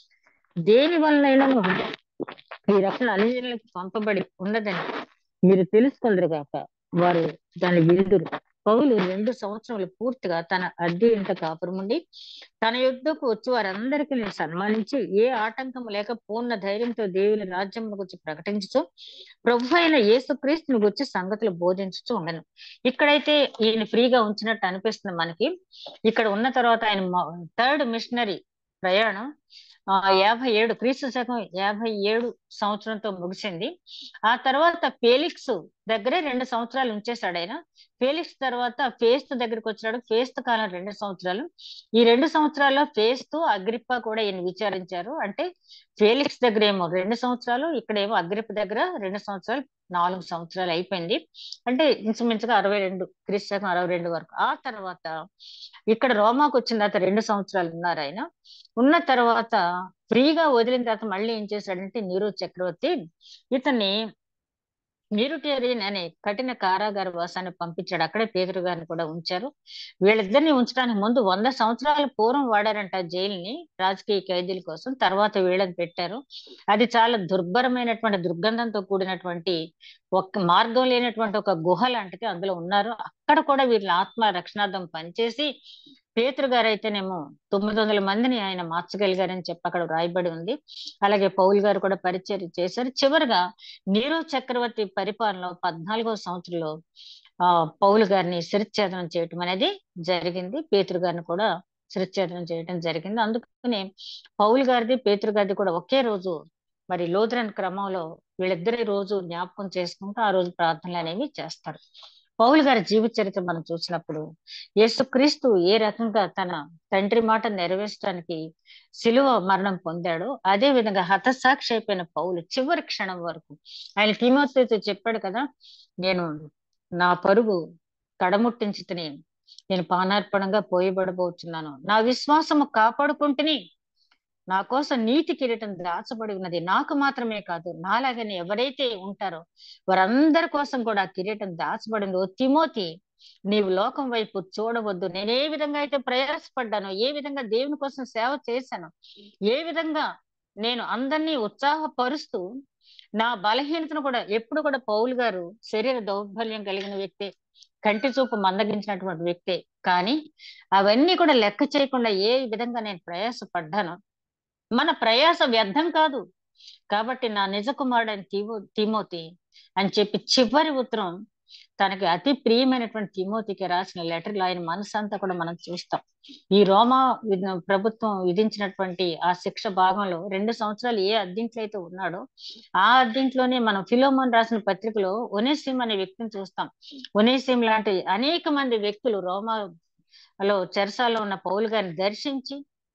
దేని వలనైనా ఈ రక్షణ అన్ని పంపబడి ఉన్నదని మీరు తెలుసుకుందరు కాక వారు దాన్ని విందురు పౌలు రెండు సంవత్సరాలు పూర్తిగా తన అద్దె ఇంట కాపురముండి తన యుద్ధకు వచ్చి వారందరికీ నేను సన్మానించి ఏ ఆటంకం లేక పూర్ణ ధైర్యంతో దేవుని రాజ్యం గురించి ప్రకటించుతూ ప్రభు అయిన యేసుక్రీస్తుని గురించి సంగతులు బోధించుతూ ఉండను ఇక్కడైతే ఈయన ఫ్రీగా ఉంచినట్టు అనిపిస్తుంది మనకి ఇక్కడ ఉన్న తర్వాత ఆయన థర్డ్ మిషనరీ ప్రయాణం ఆ యాభై ఏడు క్రీస్తు శకం యాభై ఏడు సంవత్సరంతో ముగిసింది ఆ తర్వాత ఫేలిక్స్ దగ్గరే రెండు సంవత్సరాలు ఉంచేశాడు ఆయన ఫేలిక్స్ తర్వాత ఫేస్త్ దగ్గరికి వచ్చినాడు ఫేస్త్ కాలం రెండు సంవత్సరాలు ఈ రెండు సంవత్సరాల్లో ఫేస్త్ అగ్రిప్ప కూడా ఈయన విచారించారు అంటే ఫేలిక్స్ దగ్గర ఏమో రెండు సంవత్సరాలు ఇక్కడేమో అగ్రిప్ప దగ్గర రెండు సంవత్సరాలు నాలుగు సంవత్సరాలు అయిపోయింది అంటే ఇంచుమించుగా అరవై రెండు క్రీస్తు శకం అరవై రెండు వరకు ఆ తర్వాత ఇక్కడ రోమాకు వచ్చిన తర్వాత రెండు సంవత్సరాలు ఉన్నారు ఆయన ఉన్న తర్వాత ఫ్రీగా వదిలిన తర్వాత మళ్ళీ ఏం చేశాడంటే నీరు చక్రవర్తి ఇతన్ని న్యూరిటేరియన్ అనే కఠిన కారాగార వాసాన్ని పంపించాడు అక్కడే పేదరు గారిని కూడా ఉంచారు వీళ్ళిద్దరిని ఉంచడానికి ముందు వంద సంవత్సరాల పూర్వం వాడారంట జైలుని రాజకీయ ఖైదీల కోసం తర్వాత వీళ్ళని పెట్టారు అది చాలా దుర్భరమైనటువంటి దుర్గంధంతో కూడినటువంటి ఒక మార్గం లేనటువంటి ఒక గుహ లాంటిది అందులో ఉన్నారు అక్కడ కూడా వీళ్ళ ఆత్మ రక్షణార్థం పనిచేసి పేతురు గారు అయితేనేమో తొమ్మిది వందల మందిని ఆయన మార్చగలిగారని చెప్పి అక్కడ రాయబడి ఉంది అలాగే పౌల్ గారు కూడా పరిచయం చేశారు చివరిగా నీరో చక్రవర్తి పరిపాలన పద్నాలుగో సంవత్సరంలో ఆ పౌలు గారిని శిరచ్ఛేదనం చేయటం అనేది జరిగింది పేతురు గారిని కూడా శిరచ్ఛేదనం చేయడం జరిగింది అందుకనే పౌలు గారిది పేతురు గారిది కూడా ఒకే రోజు మరి లోదరన్ క్రమంలో వీళ్ళిద్దరి రోజు జ్ఞాపకం చేసుకుంటూ ఆ రోజు ప్రార్థనలు అనేవి చేస్తారు పౌలు గారి జీవిత చరిత్ర మనం చూసినప్పుడు యేసుక్రీస్తు ఏ రకంగా తన తండ్రి మాట నెరవేర్చడానికి శిలువ మరణం పొందాడో అదే విధంగా హతసాక్షి అయిపోయిన పౌలు చివరి క్షణం వరకు ఆయన తిమోతితో చెప్పాడు కదా నేను నా పరుగు కడముట్టించుతని నేను పానార్పణంగా పోయబడబోతున్నాను నా విశ్వాసము కాపాడుకుంటుని నా కోసం నీతి కిరీటం దాచబడి ఉన్నది నాకు మాత్రమే కాదు నాలాగని ఎవరైతే ఉంటారో వారందరి కోసం కూడా కిరీటం దాచబడింది ఓ తిమోతి నీవు లోకం వైపు చూడవద్దు నేను ఏ విధంగా అయితే ప్రయాసపడ్డానో ఏ విధంగా దేవుని కోసం సేవ చేశాను ఏ విధంగా నేను అందరినీ ఉత్సాహపరుస్తూ నా బలహీనతను కూడా ఎప్పుడు కూడా పౌలు గారు శరీర దౌర్బల్యం కలిగిన వ్యక్తే కంటి చూపు మందగించినటువంటి వ్యక్తే కానీ అవన్నీ కూడా లెక్క చేయకుండా ఏ విధంగా నేను ప్రయాసపడ్డానో మన ప్రయాస వ్యర్థం కాదు కాబట్టి నా నిజ కుమారుడైన తిమో తిమోతి అని చెప్పి చివరి ఉత్తరం తనకి అతి ప్రియమైనటువంటి తిమోతికి రాసిన లెటర్లు ఆయన మనసంతా కూడా మనం చూస్తాం ఈ రోమా ప్రభుత్వం విధించినటువంటి ఆ శిక్ష భాగంలో రెండు సంవత్సరాలు ఏ అద్దీంట్లో అయితే ఉన్నాడో ఆ అద్దీంట్లోనే మనం ఫిలోమోన్ రాసిన పత్రికలో ఒనేసిం అనే వ్యక్తిని చూస్తాం ఒనేసిం లాంటి అనేక మంది వ్యక్తులు రోమాలో చెరసాలో ఉన్న పౌలు గారిని దర్శించి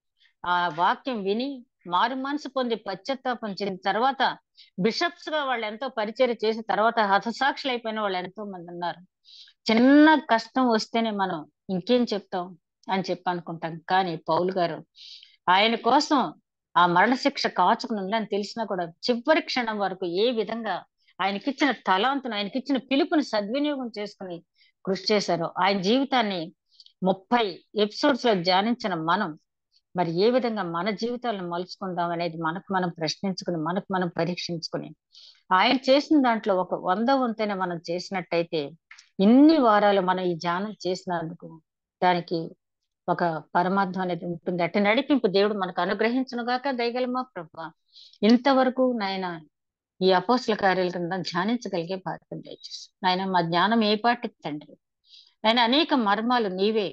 ఆ వాక్యం విని మారు మనసు పొంది పశ్చాత్తాపం చెందిన తర్వాత బిషప్స్ గా వాళ్ళు ఎంతో పరిచయం చేసి తర్వాత హతసాక్షులు అయిపోయిన వాళ్ళు ఎంతో మంది ఉన్నారు చిన్న కష్టం వస్తేనే మనం ఇంకేం చెప్తాం అని చెప్పి అనుకుంటాం కానీ పౌలు గారు ఆయన కోసం ఆ మరణశిక్ష కాచుకుని ఉందని తెలిసినా కూడా చివరి క్షణం వరకు ఏ విధంగా ఆయనకిచ్చిన తలాంతును ఆయనకిచ్చిన పిలుపుని సద్వినియోగం చేసుకుని కృషి చేశారో ఆయన జీవితాన్ని ముప్పై ఎపిసోడ్స్ లో ధ్యానించిన మనం మరి ఏ విధంగా మన జీవితాలను మలుచుకుందాం అనేది మనకు మనం ప్రశ్నించుకుని మనకు మనం పరీక్షించుకుని ఆయన చేసిన దాంట్లో ఒక వంద వంతైన మనం చేసినట్టయితే ఇన్ని వారాలు మనం ఈ ధ్యానం చేసినందుకు దానికి ఒక పరమార్థం అనేది ఉంటుంది అట్టి నడిపింపు దేవుడు మనకు అనుగ్రహించను గాక దయగలమా ప్రభా ఇంతవరకు నాయన ఈ అపోస్ల కార్యాల కింద ధ్యానించగలిగే బాధ్యత దయచేసి నాయన మా జ్ఞానం ఏ పాటికి తండ్రి ఆయన అనేక మర్మాలు నీవే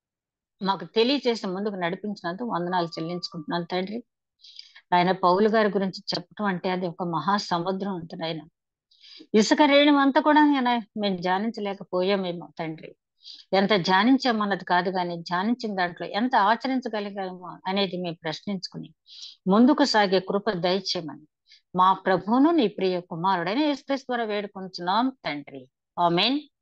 మాకు తెలియచేసి ముందుకు నడిపించినందుకు వందనాలు చెల్లించుకుంటున్నాను తండ్రి ఆయన పౌలు గారి గురించి చెప్పడం అంటే అది ఒక మహా సముద్రం ఉంటుంది ఆయన ఇసుక రేణం అంతా కూడా మేము ధ్యానించలేకపోయామేమో తండ్రి ఎంత ధ్యానించామన్నది కాదు కానీ ధ్యానించిన దాంట్లో ఎంత ఆచరించగలిగామో అనేది మేము ప్రశ్నించుకుని ముందుకు సాగే కృప దయచేయమని మా ప్రభువును నీ ప్రియ కుమారుడైన యేసుక్రీస్తు ద్వారా వేడుకుంటున్నాం తండ్రి ఆమెన్